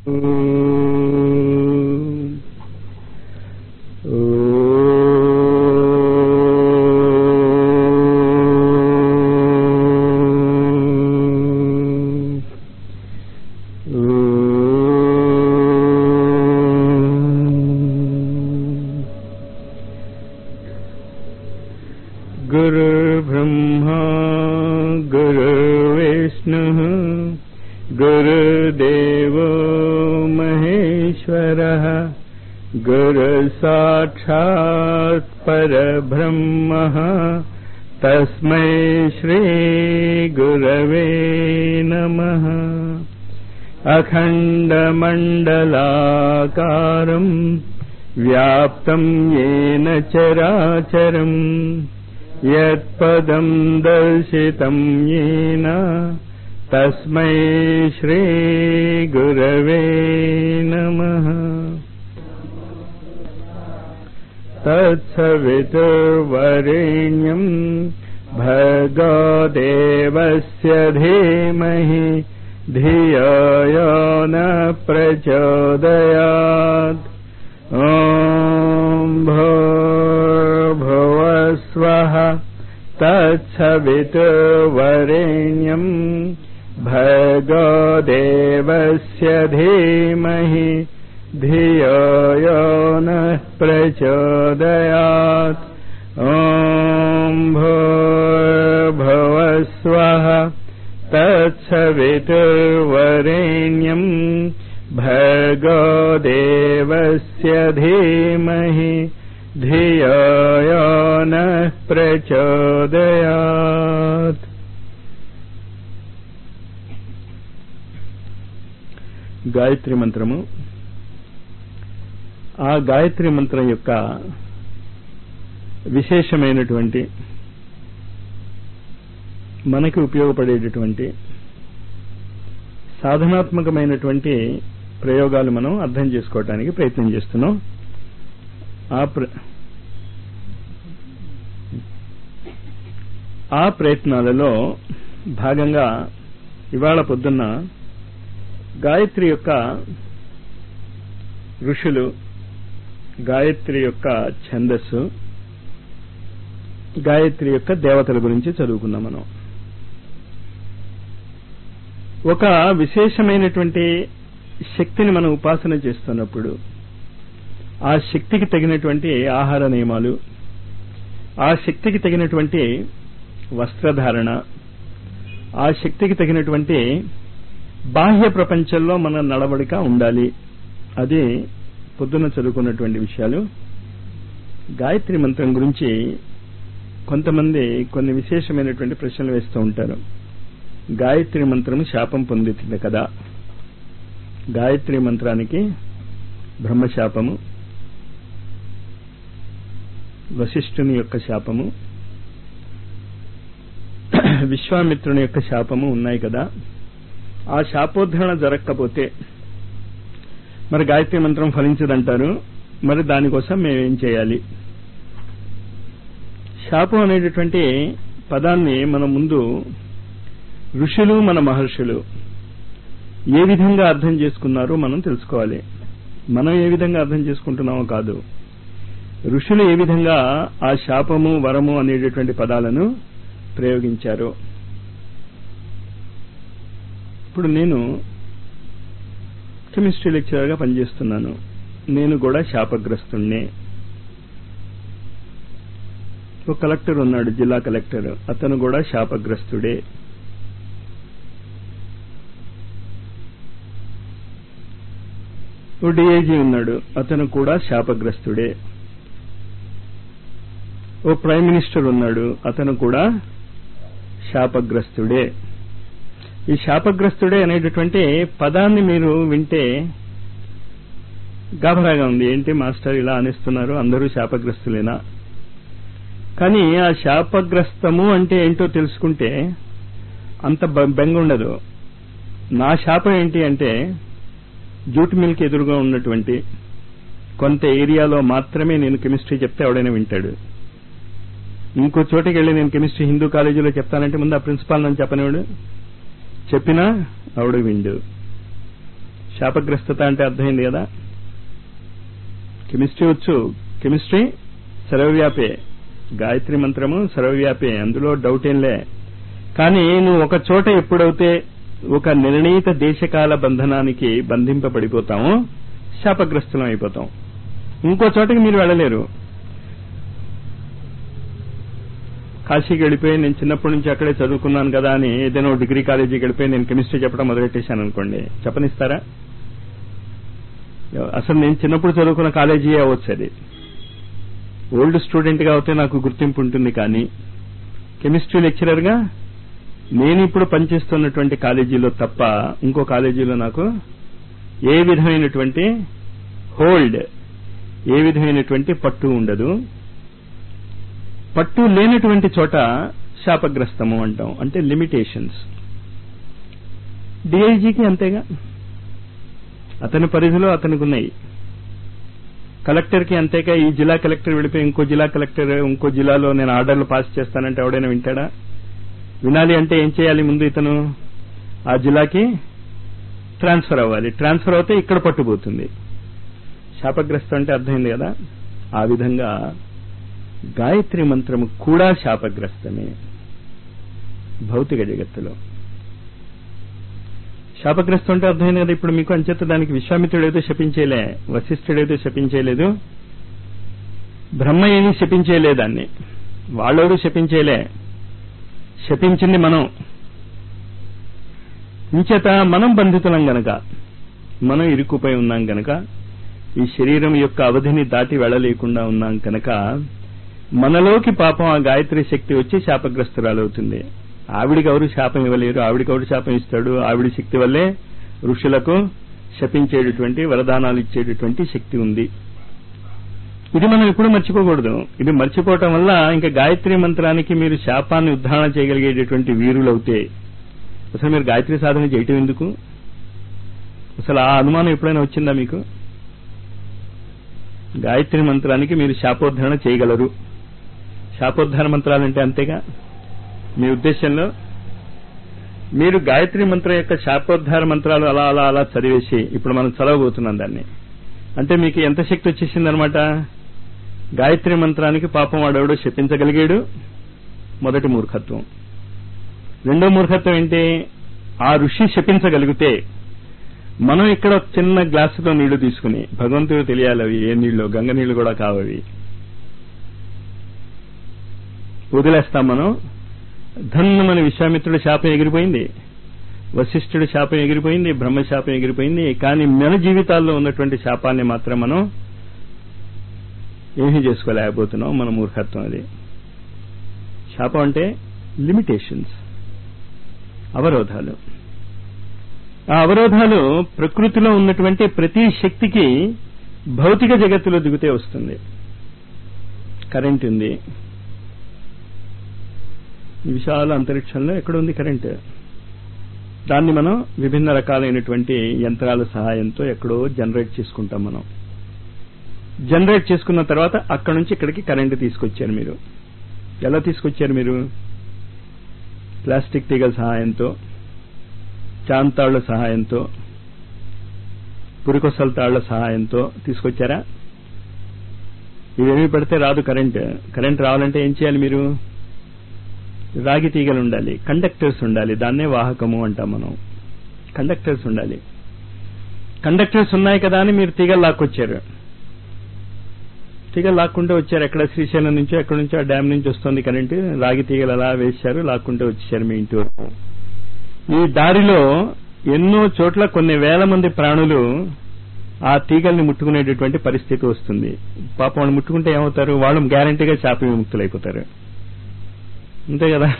गुरुर्ब्रह्मा गुरुर्विष्णुः गुरुदेवो महेश्वरः गुरुसाक्षात् परब्रह्मः तस्मै श्रीगुरवे नमः अखण्डमण्डलाकारम् व्याप्तम् येन चराचरम् यत्पदम् दर्शितम् येन तस्मै श्रीगुरवे नमः तत्सवितुर्वरेण्यम् भर्गदेवस्य धीमहि धियो यो न प्रचोदयात् ॐ भूर्भुवस्वः तत्सवितुर्वरेण्यम् भर्गदेवस्य धीमहि धियो यो नः प्रचोदयात् ॐ भूर्भुवस्वः तत्सवितुर्वरेण्यम् भर्गदेवस्य धीमहि धियो यो नः प्रचोदयात् గాయత్రి మంత్రము ఆ గాయత్రి మంత్రం యొక్క విశేషమైనటువంటి మనకి ఉపయోగపడేటటువంటి సాధనాత్మకమైనటువంటి ప్రయోగాలు మనం అర్థం చేసుకోవటానికి ప్రయత్నం చేస్తున్నాం ఆ ప్ర ఆ ప్రయత్నాలలో భాగంగా ఇవాళ పొద్దున్న గాయత్రి యొక్క ఋషులు గాయత్రి యొక్క ఛందస్సు గాయత్రి యొక్క దేవతల గురించి చదువుకున్నాం మనం ఒక విశేషమైనటువంటి శక్తిని మనం ఉపాసన చేస్తున్నప్పుడు ఆ శక్తికి తగినటువంటి ఆహార నియమాలు ఆ శక్తికి తగినటువంటి వస్త్రధారణ ఆ శక్తికి తగినటువంటి బాహ్య ప్రపంచంలో మన నడవడిక ఉండాలి అది పొద్దున్న చదువుకున్నటువంటి విషయాలు గాయత్రి మంత్రం గురించి కొంతమంది కొన్ని విశేషమైనటువంటి ప్రశ్నలు వేస్తూ ఉంటారు గాయత్రి మంత్రం శాపం పొందుతుంది కదా గాయత్రి మంత్రానికి బ్రహ్మశాపము వశిష్ఠుని యొక్క శాపము విశ్వామిత్రుని యొక్క శాపము ఉన్నాయి కదా ఆ శాపోద్ధరణ జరగకపోతే మరి గాయత్రి మంత్రం ఫలించదంటారు మరి దానికోసం మేమేం చేయాలి శాపం అనేటటువంటి పదాన్ని మన ముందు ఋషులు మన మహర్షులు ఏ విధంగా అర్థం చేసుకున్నారో మనం తెలుసుకోవాలి మనం ఏ విధంగా అర్థం చేసుకుంటున్నామో కాదు ఋషులు ఏ విధంగా ఆ శాపము వరము అనేటటువంటి పదాలను ప్రయోగించారు ఇప్పుడు నేను కెమిస్ట్రీ లెక్చరర్గా పనిచేస్తున్నాను నేను కూడా శాపగ్రస్తుణ్ణే ఒక కలెక్టర్ ఉన్నాడు జిల్లా కలెక్టర్ అతను కూడా శాపగ్రస్తుడే ఓ డిఐజీ ఉన్నాడు అతను కూడా శాపగ్రస్తుడే ఓ ప్రైమ్ మినిస్టర్ ఉన్నాడు అతను కూడా శాపగ్రస్తుడే ఈ శాపగ్రస్తుడే అనేటటువంటి పదాన్ని మీరు వింటే గాభరాగా ఉంది ఏంటి మాస్టర్ ఇలా అనిస్తున్నారు అందరూ శాపగ్రస్తులేనా కానీ ఆ శాపగ్రస్తము అంటే ఏంటో తెలుసుకుంటే అంత బెంగ ఉండదు నా శాపం ఏంటి అంటే జూట్ మిల్క్ ఎదురుగా ఉన్నటువంటి కొంత ఏరియాలో మాత్రమే నేను కెమిస్ట్రీ చెప్తే ఎవడైనా వింటాడు ఇంకో చోటికి వెళ్ళి నేను కెమిస్ట్రీ హిందూ కాలేజీలో చెప్తానంటే ముందు ఆ ప్రిన్సిపాల్ నన్ను చెప్పనివాడు చెప్పినా ఆవిడ విండు శాపగ్రస్తత అంటే అర్థమైంది కదా కెమిస్ట్రీ వచ్చు కెమిస్ట్రీ సర్వవ్యాపే గాయత్రి మంత్రము సర్వవ్యాపే అందులో డౌట్ ఏంలే కానీ నువ్వు ఒక చోట ఎప్పుడైతే ఒక నిర్ణీత దేశకాల బంధనానికి బంధింపబడిపోతామో శాపగ్రస్తులం అయిపోతాం ఇంకో చోటకి మీరు వెళ్ళలేరు కాశీకి వెళ్ళిపోయి నేను చిన్నప్పటి నుంచి అక్కడే చదువుకున్నాను కదా అని ఏదైనా డిగ్రీ కాలేజీకి వెళ్ళిపోయి నేను కెమిస్ట్రీ చెప్పడం మొదలెట్టేశాను అనుకోండి చెప్పనిస్తారా అసలు నేను చిన్నప్పుడు చదువుకున్న కాలేజీ అవ్వచ్చు అది ఓల్డ్ స్టూడెంట్ గా అయితే నాకు గుర్తింపు ఉంటుంది కానీ కెమిస్ట్రీ లెక్చరర్ గా నేను ఇప్పుడు పనిచేస్తున్నటువంటి కాలేజీలో తప్ప ఇంకో కాలేజీలో నాకు ఏ విధమైనటువంటి హోల్డ్ ఏ విధమైనటువంటి పట్టు ఉండదు పట్టు లేనటువంటి చోట శాపగ్రస్తము అంటాం అంటే లిమిటేషన్స్ డిఐజీకి అంతేగా అతని పరిధిలో అతనికి ఉన్నాయి కలెక్టర్కి అంతేగా ఈ జిల్లా కలెక్టర్ వెళ్ళిపోయి ఇంకో జిల్లా కలెక్టర్ ఇంకో జిల్లాలో నేను ఆర్డర్లు పాస్ చేస్తానంటే ఎవడైనా వింటాడా వినాలి అంటే ఏం చేయాలి ముందు ఇతను ఆ జిల్లాకి ట్రాన్స్ఫర్ అవ్వాలి ట్రాన్స్ఫర్ అవుతే ఇక్కడ పట్టుపోతుంది శాపగ్రస్తం అంటే అర్థమైంది కదా ఆ విధంగా గాయత్రి మంత్రము కూడా శాపగ్రస్తమే భౌతిక జగత్తులో శాపగ్రస్తం అంటే అర్థమైంది కదా ఇప్పుడు మీకు అంచేత దానికి విశ్వామిత్రుడైతే శపించేలే వశిష్ఠుడైతే శపించేయలేదు బ్రహ్మ ఏమీ శపించేయలే దాన్ని వాళ్ళెవరూ శపించేలే శపించింది మనం ఇంచేత మనం బంధితులం గనక మనం ఇరుక్కుపోయి ఉన్నాం గనక ఈ శరీరం యొక్క అవధిని దాటి వెళ్ళలేకుండా ఉన్నాం కనుక మనలోకి పాపం ఆ గాయత్రి శక్తి వచ్చి శాపగ్రస్తురాలవుతుంది ఆవిడికి ఎవరు శాపం ఇవ్వలేరు ఆవిడికి ఎవరు శాపం ఇస్తాడు ఆవిడి శక్తి వల్లే ఋషులకు శపించేటటువంటి వరదానాలు ఇచ్చేటటువంటి శక్తి ఉంది ఇది మనం ఎప్పుడు మర్చిపోకూడదు ఇది మర్చిపోవటం వల్ల ఇంకా గాయత్రి మంత్రానికి మీరు శాపాన్ని ఉద్ధారణ చేయగలిగేటటువంటి వీరులవుతే అసలు మీరు గాయత్రి సాధన చేయటం ఎందుకు అసలు ఆ అనుమానం ఎప్పుడైనా వచ్చిందా మీకు గాయత్రి మంత్రానికి మీరు శాపోద్ధరణ చేయగలరు శాపోద్ధార మంత్రాలంటే అంతేగా మీ ఉద్దేశంలో మీరు గాయత్రి మంత్రం యొక్క శాపోద్ధార మంత్రాలు అలా అలా అలా చదివేసి ఇప్పుడు మనం చదవబోతున్నాం దాన్ని అంటే మీకు ఎంత శక్తి వచ్చేసిందనమాట గాయత్రి మంత్రానికి పాపం వాడెవడో శపించగలిగాడు మొదటి మూర్ఖత్వం రెండో మూర్ఖత్వం ఏంటి ఆ ఋషి శపించగలిగితే మనం ఇక్కడ ఒక చిన్న గ్లాసుతో నీళ్లు తీసుకుని భగవంతుడు తెలియాలి అవి ఏ నీళ్లు గంగ నీళ్లు కూడా కావవి వదిలేస్తాం మనం ధన్నుమని విశ్వామిత్రుడి శాపం ఎగిరిపోయింది వశిష్ఠుడి శాపం ఎగిరిపోయింది బ్రహ్మ శాపం ఎగిరిపోయింది కానీ మన జీవితాల్లో ఉన్నటువంటి శాపాన్ని మాత్రం మనం ఏమీ చేసుకోలేకపోతున్నాం మన మూర్ఖత్వం అది శాపం అంటే లిమిటేషన్స్ అవరోధాలు ఆ అవరోధాలు ప్రకృతిలో ఉన్నటువంటి ప్రతి శక్తికి భౌతిక జగత్తులో దిగితే వస్తుంది కరెంట్ ఉంది విశాల అంతరిక్షంలో ఎక్కడ ఉంది కరెంట్ దాన్ని మనం విభిన్న రకాలైనటువంటి యంత్రాల సహాయంతో ఎక్కడో జనరేట్ చేసుకుంటాం మనం జనరేట్ చేసుకున్న తర్వాత అక్కడ నుంచి ఇక్కడికి కరెంట్ తీసుకొచ్చారు మీరు ఎలా తీసుకొచ్చారు మీరు ప్లాస్టిక్ తీగల సహాయంతో చాంతాళ్ల సహాయంతో పురికొసల తాళ్ల సహాయంతో తీసుకొచ్చారా ఇవేమీ పెడితే రాదు కరెంట్ కరెంట్ రావాలంటే ఏం చేయాలి మీరు రాగి తీగలు ఉండాలి కండక్టర్స్ ఉండాలి దాన్నే వాహకము అంటాం మనం కండక్టర్స్ ఉండాలి కండక్టర్స్ ఉన్నాయి కదా అని మీరు తీగలు లాక్కొచ్చారు తీగలు లాక్కుంటే వచ్చారు ఎక్కడ శ్రీశైలం నుంచో ఎక్కడి నుంచో ఆ డ్యామ్ నుంచి వస్తుంది కరెంట్ రాగి తీగలు అలా వేశారు లాక్కుంటే వచ్చేసారు మీ ఇంటి వరకు ఈ దారిలో ఎన్నో చోట్ల కొన్ని వేల మంది ప్రాణులు ఆ తీగల్ని ముట్టుకునేటటువంటి పరిస్థితి వస్తుంది పాపం వాళ్ళు ముట్టుకుంటే ఏమవుతారు వాళ్ళు గ్యారంటీగా శాప విముక్తులైపోతారు అంతే కదా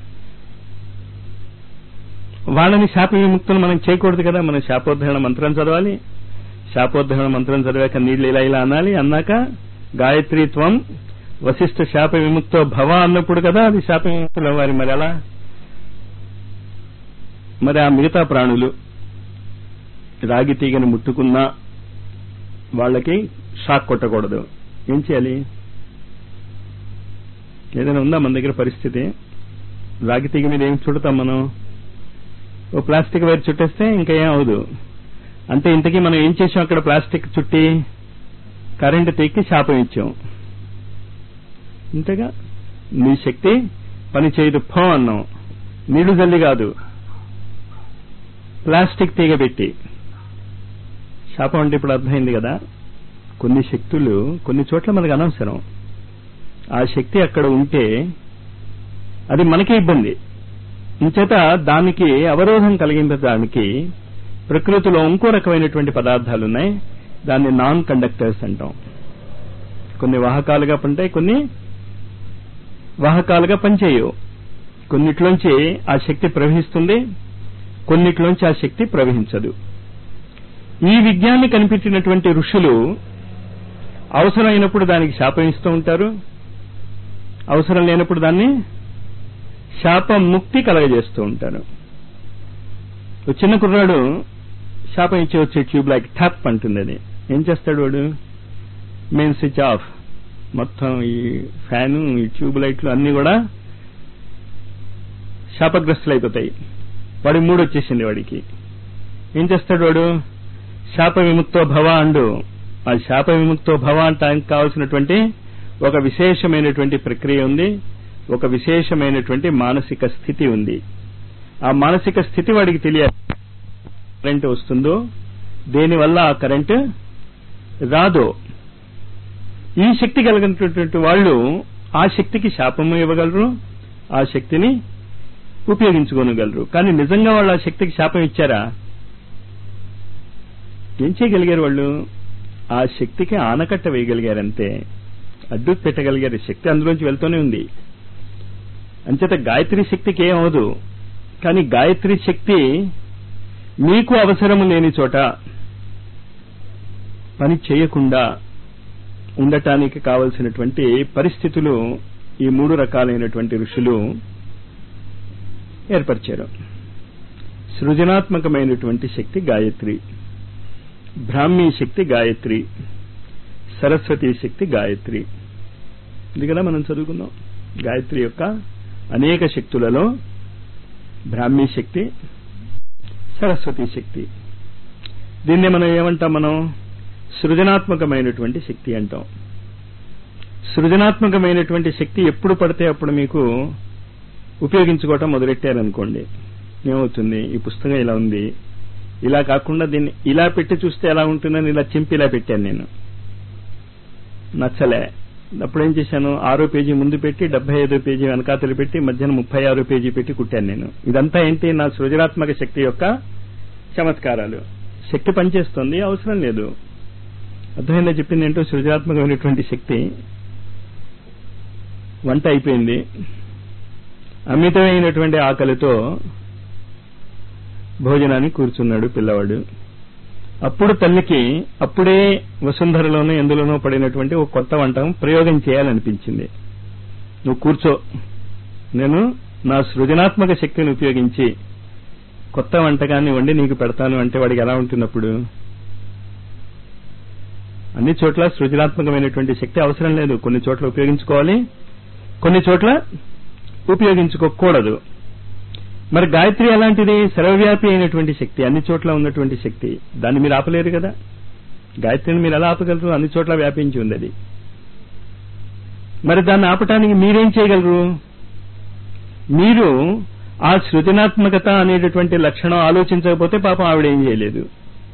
వాళ్ళని శాప విముక్తులు మనం చేయకూడదు కదా మనం శాపోద్ధరణ మంత్రం చదవాలి శాపోద్ధరణ మంత్రం చదివాక నీళ్లు ఇలా ఇలా అనాలి అన్నాక గాయత్రి త్వం వశిష్ఠ శాప విముక్తో భవ అన్నప్పుడు కదా అది శాప విముక్తులు అవ్వాలి మరి అలా మరి ఆ మిగతా ప్రాణులు రాగి తీగని ముట్టుకున్నా వాళ్ళకి షాక్ కొట్టకూడదు ఏం చేయాలి ఏదైనా ఉందా మన దగ్గర పరిస్థితి రాగి తీగ మీద ఏం చుడతాం మనం ఓ ప్లాస్టిక్ వైర్ చుట్టేస్తే ఇంకా ఏం అవదు అంటే ఇంతకీ మనం ఏం చేసాం అక్కడ ప్లాస్టిక్ చుట్టి కరెంటు తెక్కి శాపం ఇచ్చాం ఇంతగా నీ శక్తి పని చేయదు ఫో అన్నాం నీళ్లు జల్లి కాదు ప్లాస్టిక్ తీగ పెట్టి శాపం అంటే ఇప్పుడు అర్థమైంది కదా కొన్ని శక్తులు కొన్ని చోట్ల మనకు అనవసరం ఆ శక్తి అక్కడ ఉంటే అది మనకే ఇబ్బంది ఇంచేత దానికి అవరోధం కలిగించడానికి ప్రకృతిలో ఇంకో రకమైనటువంటి పదార్థాలు ఉన్నాయి దాన్ని నాన్ కండక్టర్స్ అంటాం కొన్ని వాహకాలుగా పంటాయి కొన్ని వాహకాలుగా పనిచేయవు కొన్నిట్లోంచి ఆ శక్తి ప్రవహిస్తుంది కొన్నిట్లోంచి ఆ శక్తి ప్రవహించదు ఈ విజ్ఞాన్ని కనిపెట్టినటువంటి ఋషులు అవసరమైనప్పుడు దానికి శాపం ఇస్తూ ఉంటారు అవసరం లేనప్పుడు దాన్ని శాప ముక్తి కలగజేస్తూ ఉంటారు ఒక చిన్న కుర్రాడు శాపం ఇచ్చి వచ్చే ట్యూబ్ లైక్ ఠప్ అంటుంది అది ఏం చేస్తాడు వాడు మెయిన్ స్విచ్ ఆఫ్ మొత్తం ఈ ఫ్యాను ఈ ట్యూబ్ లైట్లు అన్ని కూడా శాపగ్రస్తులు అయిపోతాయి వాడి మూడు వచ్చేసింది వాడికి ఏం చేస్తాడు వాడు శాప విముక్తో భవ అండు ఆ శాప విముక్తో భవ అంటానికి కావాల్సినటువంటి ఒక విశేషమైనటువంటి ప్రక్రియ ఉంది ఒక విశేషమైనటువంటి మానసిక స్థితి ఉంది ఆ మానసిక స్థితి వాడికి తెలియాలి కరెంటు వస్తుందో దేనివల్ల ఆ కరెంటు రాదో ఈ శక్తి కలిగినటువంటి వాళ్ళు ఆ శక్తికి శాపము ఇవ్వగలరు ఆ శక్తిని ఉపయోగించుకోనగలరు కానీ నిజంగా వాళ్ళు ఆ శక్తికి శాపం ఇచ్చారా ఏం చేయగలిగారు వాళ్ళు ఆ శక్తికి ఆనకట్ట వేయగలిగారంతే అడ్డు పెట్టగలిగారు శక్తి అందులోంచి వెళ్తూనే ఉంది అంచేత గాయత్రి శక్తికి ఏమవదు కానీ గాయత్రి శక్తి మీకు అవసరము లేని చోట పని చేయకుండా ఉండటానికి కావలసినటువంటి పరిస్థితులు ఈ మూడు రకాలైనటువంటి ఋషులు ఏర్పరిచారు సృజనాత్మకమైనటువంటి శక్తి గాయత్రి బ్రాహ్మీ శక్తి గాయత్రి సరస్వతి శక్తి గాయత్రి ఇది కదా మనం చదువుకుందాం గాయత్రి యొక్క అనేక శక్తులలో బ్రాహ్మీ శక్తి సరస్వతి శక్తి దీన్నే మనం ఏమంటాం మనం సృజనాత్మకమైనటువంటి శక్తి అంటాం సృజనాత్మకమైనటువంటి శక్తి ఎప్పుడు పడితే అప్పుడు మీకు ఉపయోగించుకోవటం మొదలెట్టారనుకోండి ఏమవుతుంది ఈ పుస్తకం ఇలా ఉంది ఇలా కాకుండా దీన్ని ఇలా పెట్టి చూస్తే ఎలా ఉంటుందని ఇలా చింపి ఇలా పెట్టాను నేను నచ్చలే అప్పుడు ఏం చేశాను ఆరో పేజీ ముందు పెట్టి డెబ్బై ఐదో పేజీ వెనకాతలు పెట్టి మధ్యాహ్నం ముప్పై ఆరో పేజీ పెట్టి కుట్టాను నేను ఇదంతా ఏంటి నా సృజనాత్మక శక్తి యొక్క చమత్కారాలు శక్తి పనిచేస్తుంది అవసరం లేదు అర్థమైందా చెప్పింది ఏంటో సృజనాత్మకమైనటువంటి శక్తి వంట అయిపోయింది అమితమైనటువంటి ఆకలితో భోజనానికి కూర్చున్నాడు పిల్లవాడు అప్పుడు తల్లికి అప్పుడే వసుంధరలోనో ఎందులోనో పడినటువంటి ఒక కొత్త వంటకం ప్రయోగం చేయాలనిపించింది నువ్వు కూర్చో నేను నా సృజనాత్మక శక్తిని ఉపయోగించి కొత్త వంటకాన్ని వండి నీకు పెడతాను అంటే వాడికి ఎలా ఉంటున్నప్పుడు అన్ని చోట్ల సృజనాత్మకమైనటువంటి శక్తి అవసరం లేదు కొన్ని చోట్ల ఉపయోగించుకోవాలి కొన్ని చోట్ల ఉపయోగించుకోకూడదు మరి గాయత్రి అలాంటిది సర్వవ్యాపి అయినటువంటి శక్తి అన్ని చోట్ల ఉన్నటువంటి శక్తి దాన్ని మీరు ఆపలేరు కదా గాయత్రిని మీరు ఎలా ఆపగలరు అన్ని చోట్ల వ్యాపించి ఉంది అది మరి దాన్ని ఆపటానికి మీరేం చేయగలరు మీరు ఆ సృజనాత్మకత అనేటటువంటి లక్షణం ఆలోచించకపోతే పాపం ఆవిడ ఏం చేయలేదు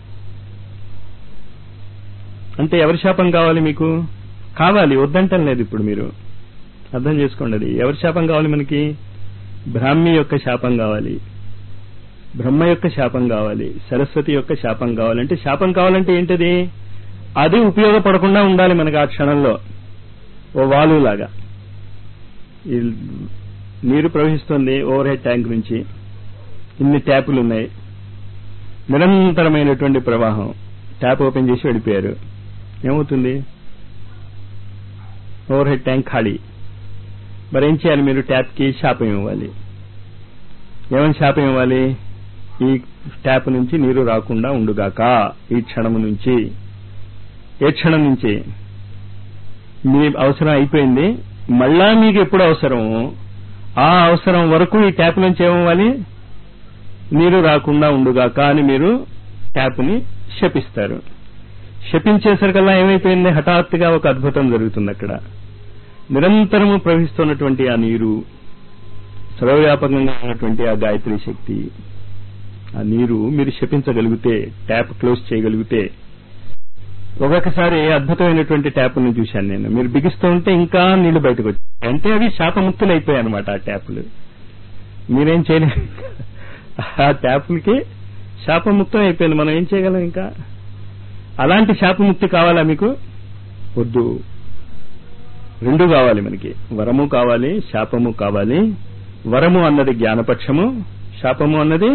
అంటే ఎవరి శాపం కావాలి మీకు కావాలి వద్దంటం లేదు ఇప్పుడు మీరు అర్థం చేసుకోండి అది ఎవరి శాపం కావాలి మనకి బ్రాహ్మి యొక్క శాపం కావాలి బ్రహ్మ యొక్క శాపం కావాలి సరస్వతి యొక్క శాపం కావాలంటే శాపం కావాలంటే ఏంటది అది ఉపయోగపడకుండా ఉండాలి మనకి ఆ క్షణంలో ఓ వాలు లాగా ఈ నీరు ప్రవహిస్తుంది ఓవర్ హెడ్ ట్యాంక్ నుంచి ఇన్ని ట్యాపులు ఉన్నాయి నిరంతరమైనటువంటి ప్రవాహం ట్యాప్ ఓపెన్ చేసి వెళ్ళిపోయారు ఏమవుతుంది ఓవర్ హెడ్ ట్యాంక్ ఖాళీ మరి ఏం చేయాలి మీరు ట్యాప్కి శాపం ఇవ్వాలి ఏమని శాపం ఇవ్వాలి ఈ ట్యాప్ నుంచి నీరు రాకుండా ఉండుగాక ఈ క్షణము నుంచి ఏ క్షణం నుంచి మీ అవసరం అయిపోయింది మళ్ళా మీకు ఎప్పుడు అవసరమో ఆ అవసరం వరకు ఈ ట్యాప్ నుంచి ఏమవ్వాలి నీరు రాకుండా ఉండుగాక అని మీరు ట్యాప్ని శపిస్తారు శపించేసరికల్లా ఏమైపోయింది హఠాత్తుగా ఒక అద్భుతం జరుగుతుంది అక్కడ నిరంతరము ప్రవహిస్తున్నటువంటి ఆ నీరు సర్వవ్యాపకంగా ఉన్నటువంటి ఆ గాయత్రి శక్తి ఆ నీరు మీరు శపించగలిగితే ట్యాప్ క్లోజ్ చేయగలిగితే ఒక్కొక్కసారి అద్భుతమైనటువంటి ట్యాపుల్ని చూశాను నేను మీరు బిగిస్తూ ఉంటే ఇంకా నీళ్లు బయటకు వచ్చాయి అంటే అవి శాపముక్తులు అయిపోయాయి అనమాట ఆ ట్యాపులు మీరేం చేయలేదు ఆ ట్యాపులకి శాపముక్తం అయిపోయింది మనం ఏం చేయగలం ఇంకా అలాంటి శాపముక్తి కావాలా మీకు వద్దు రెండు కావాలి మనకి వరము కావాలి శాపము కావాలి వరము అన్నది జ్ఞానపక్షము శాపము అన్నది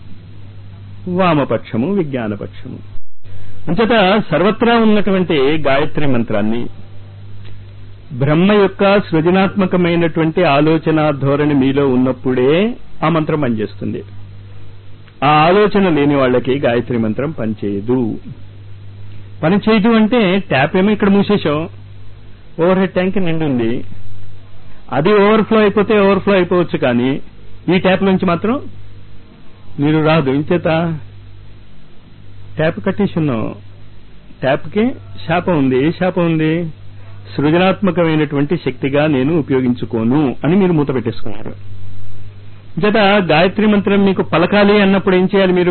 వామపక్షము విజ్ఞానపక్షము అంచేత సర్వత్రా ఉన్నటువంటి గాయత్రి మంత్రాన్ని బ్రహ్మ యొక్క సృజనాత్మకమైనటువంటి ఆలోచన ధోరణి మీలో ఉన్నప్పుడే ఆ మంత్రం పనిచేస్తుంది ఆ ఆలోచన లేని వాళ్ళకి గాయత్రి మంత్రం పనిచేయదు పనిచేయదు అంటే ట్యాప్ ఏమో ఇక్కడ మూసేశాం ఓవర్ హెడ్ ట్యాంక్ నిండుంది అది ఓవర్ఫ్లో అయిపోతే ఓవర్ఫ్లో అయిపోవచ్చు కానీ ఈ ట్యాప్ నుంచి మాత్రం మీరు రాదు ఇంచేత ట్యాప్ కట్టేసి ఉన్నాం ట్యాప్కి శాపం ఉంది ఏ శాపం ఉంది సృజనాత్మకమైనటువంటి శక్తిగా నేను ఉపయోగించుకోను అని మీరు మూత పెట్టేసుకున్నారు జత గాయత్రి మంత్రం మీకు పలకాలి అన్నప్పుడు ఏం చేయాలి మీరు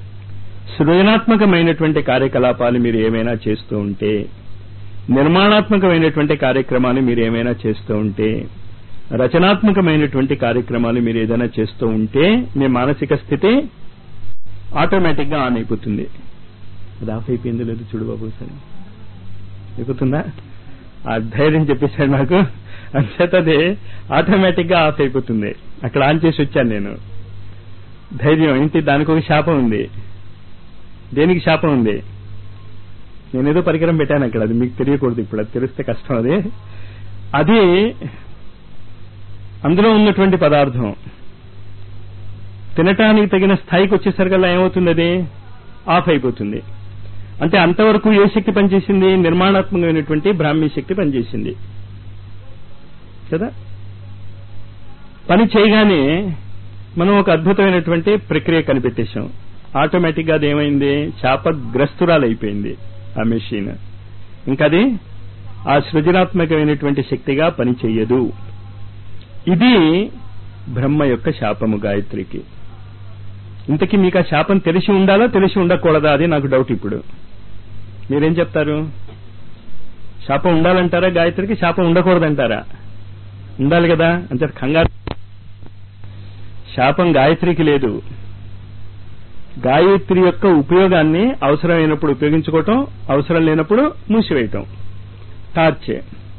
సృజనాత్మకమైనటువంటి కార్యకలాపాలు మీరు ఏమైనా చేస్తూ ఉంటే నిర్మాణాత్మకమైనటువంటి కార్యక్రమాలు మీరు ఏమైనా చేస్తూ ఉంటే రచనాత్మకమైనటువంటి కార్యక్రమాలు మీరు ఏదైనా చేస్తూ ఉంటే మీ మానసిక స్థితి ఆటోమేటిక్ గా ఆన్ అయిపోతుంది అది ఆఫ్ అయిపోయింది లేదు చూడు బాబు సరే అయిపోతుందా ఆ ధైర్యం చెప్పేశాడు నాకు అంచేత అది ఆటోమేటిక్ గా ఆఫ్ అయిపోతుంది అక్కడ ఆన్ చేసి వచ్చాను నేను ధైర్యం ఏంటి దానికి ఒక శాపం ఉంది దేనికి శాపం ఉంది నేనేదో పరికరం పెట్టాను అక్కడ అది మీకు తెలియకూడదు ఇప్పుడు అది తెలిస్తే కష్టం అది అది అందులో ఉన్నటువంటి పదార్థం తినటానికి తగిన స్థాయికి వచ్చేసరికల్లా ఏమవుతుంది అది ఆఫ్ అయిపోతుంది అంటే అంతవరకు ఏ శక్తి పనిచేసింది నిర్మాణాత్మకమైనటువంటి బ్రాహ్మీ శక్తి పనిచేసింది కదా పని చేయగానే మనం ఒక అద్భుతమైనటువంటి ప్రక్రియ కనిపెట్టేశాం ఆటోమేటిక్ గా అది ఏమైంది శాపగ్రస్తురాలు అయిపోయింది ఆ మెషిన్ ఇంకది ఆ సృజనాత్మకమైనటువంటి శక్తిగా పని చెయ్యదు ఇది బ్రహ్మ యొక్క శాపము గాయత్రికి ఇంతకీ మీకు ఆ శాపం తెలిసి ఉండాలా తెలిసి ఉండకూడదా అది నాకు డౌట్ ఇప్పుడు మీరేం చెప్తారు శాపం ఉండాలంటారా గాయత్రికి శాపం ఉండకూడదంటారా ఉండాలి కదా అంటే కంగారు శాపం గాయత్రికి లేదు గాయత్రి యొక్క ఉపయోగాన్ని అవసరమైనప్పుడు ఉపయోగించుకోవటం అవసరం లేనప్పుడు మూసివేయటం టార్చ్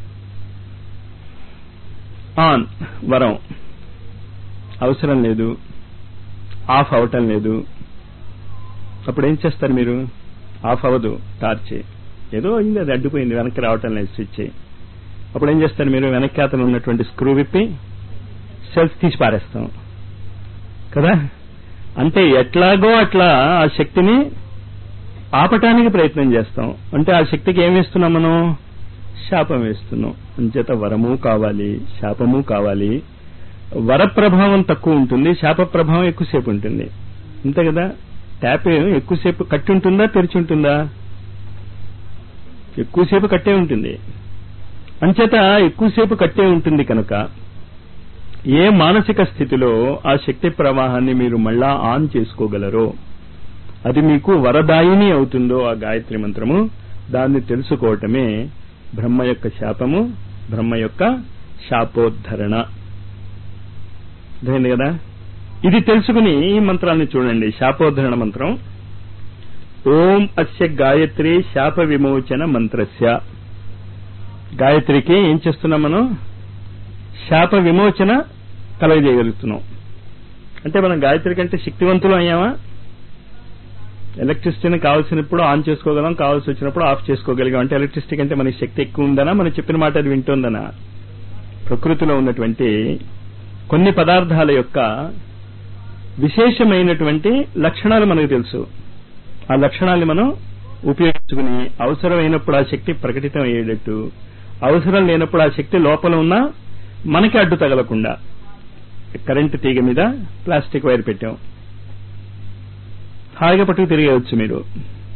ఆన్ వరం అవసరం లేదు ఆఫ్ అవటం లేదు అప్పుడు ఏం చేస్తారు మీరు ఆఫ్ అవ్వదు టార్చ్ ఏదో అయింది అది అడ్డుపోయింది వెనక్కి రావటం లేదు స్విచ్ అప్పుడు ఏం చేస్తారు మీరు వెనక్కి అతను ఉన్నటువంటి స్క్రూ విప్పి సెల్స్ తీసి పారేస్తాం కదా అంటే ఎట్లాగో అట్లా ఆ శక్తిని ఆపటానికి ప్రయత్నం చేస్తాం అంటే ఆ శక్తికి ఏం వేస్తున్నాం మనం శాపం వేస్తున్నాం అంచేత వరము కావాలి శాపము కావాలి వర ప్రభావం తక్కువ ఉంటుంది శాప ప్రభావం ఎక్కువసేపు ఉంటుంది అంతే కదా ట్యాప్ ఎక్కువసేపు కట్టి ఉంటుందా తెరిచి ఉంటుందా ఎక్కువసేపు కట్టే ఉంటుంది అంచేత ఎక్కువసేపు కట్టే ఉంటుంది కనుక ఏ మానసిక స్థితిలో ఆ శక్తి ప్రవాహాన్ని మీరు మళ్ళా ఆన్ చేసుకోగలరో అది మీకు వరదాయిని అవుతుందో ఆ గాయత్రి మంత్రము దాన్ని తెలుసుకోవటమే బ్రహ్మ యొక్క శాపము బ్రహ్మ యొక్క శాపోద్ధరణ అర్థమైంది కదా ఇది తెలుసుకుని ఈ మంత్రాన్ని చూడండి శాపోద్ధరణ మంత్రం ఓం అస్య గాయత్రి శాప విమోచన మంత్రస్య గాయత్రికి ఏం చేస్తున్నాం మనం శాప విమోచన కలగజేయగలుగుతున్నాం అంటే మనం గాయత్రి కంటే శక్తివంతులు అయ్యామా ఎలక్ట్రిసిటీని కావాల్సినప్పుడు ఆన్ చేసుకోగలం కావాల్సి వచ్చినప్పుడు ఆఫ్ చేసుకోగలిగాం అంటే ఎలక్ట్రిసిటీ కంటే మనకి శక్తి ఎక్కువ ఉందనా మనం చెప్పిన మాట అది వింటుందనా ప్రకృతిలో ఉన్నటువంటి కొన్ని పదార్థాల యొక్క విశేషమైనటువంటి లక్షణాలు మనకు తెలుసు ఆ లక్షణాన్ని మనం ఉపయోగించుకుని అవసరమైనప్పుడు ఆ శక్తి ప్రకటితం అయ్యేటట్టు అవసరం లేనప్పుడు ఆ శక్తి లోపల ఉన్నా మనకి అడ్డు తగలకుండా కరెంటు తీగ మీద ప్లాస్టిక్ వైర్ పెట్టాం హాయిగా పట్టుకు తిరిగేయచ్చు మీరు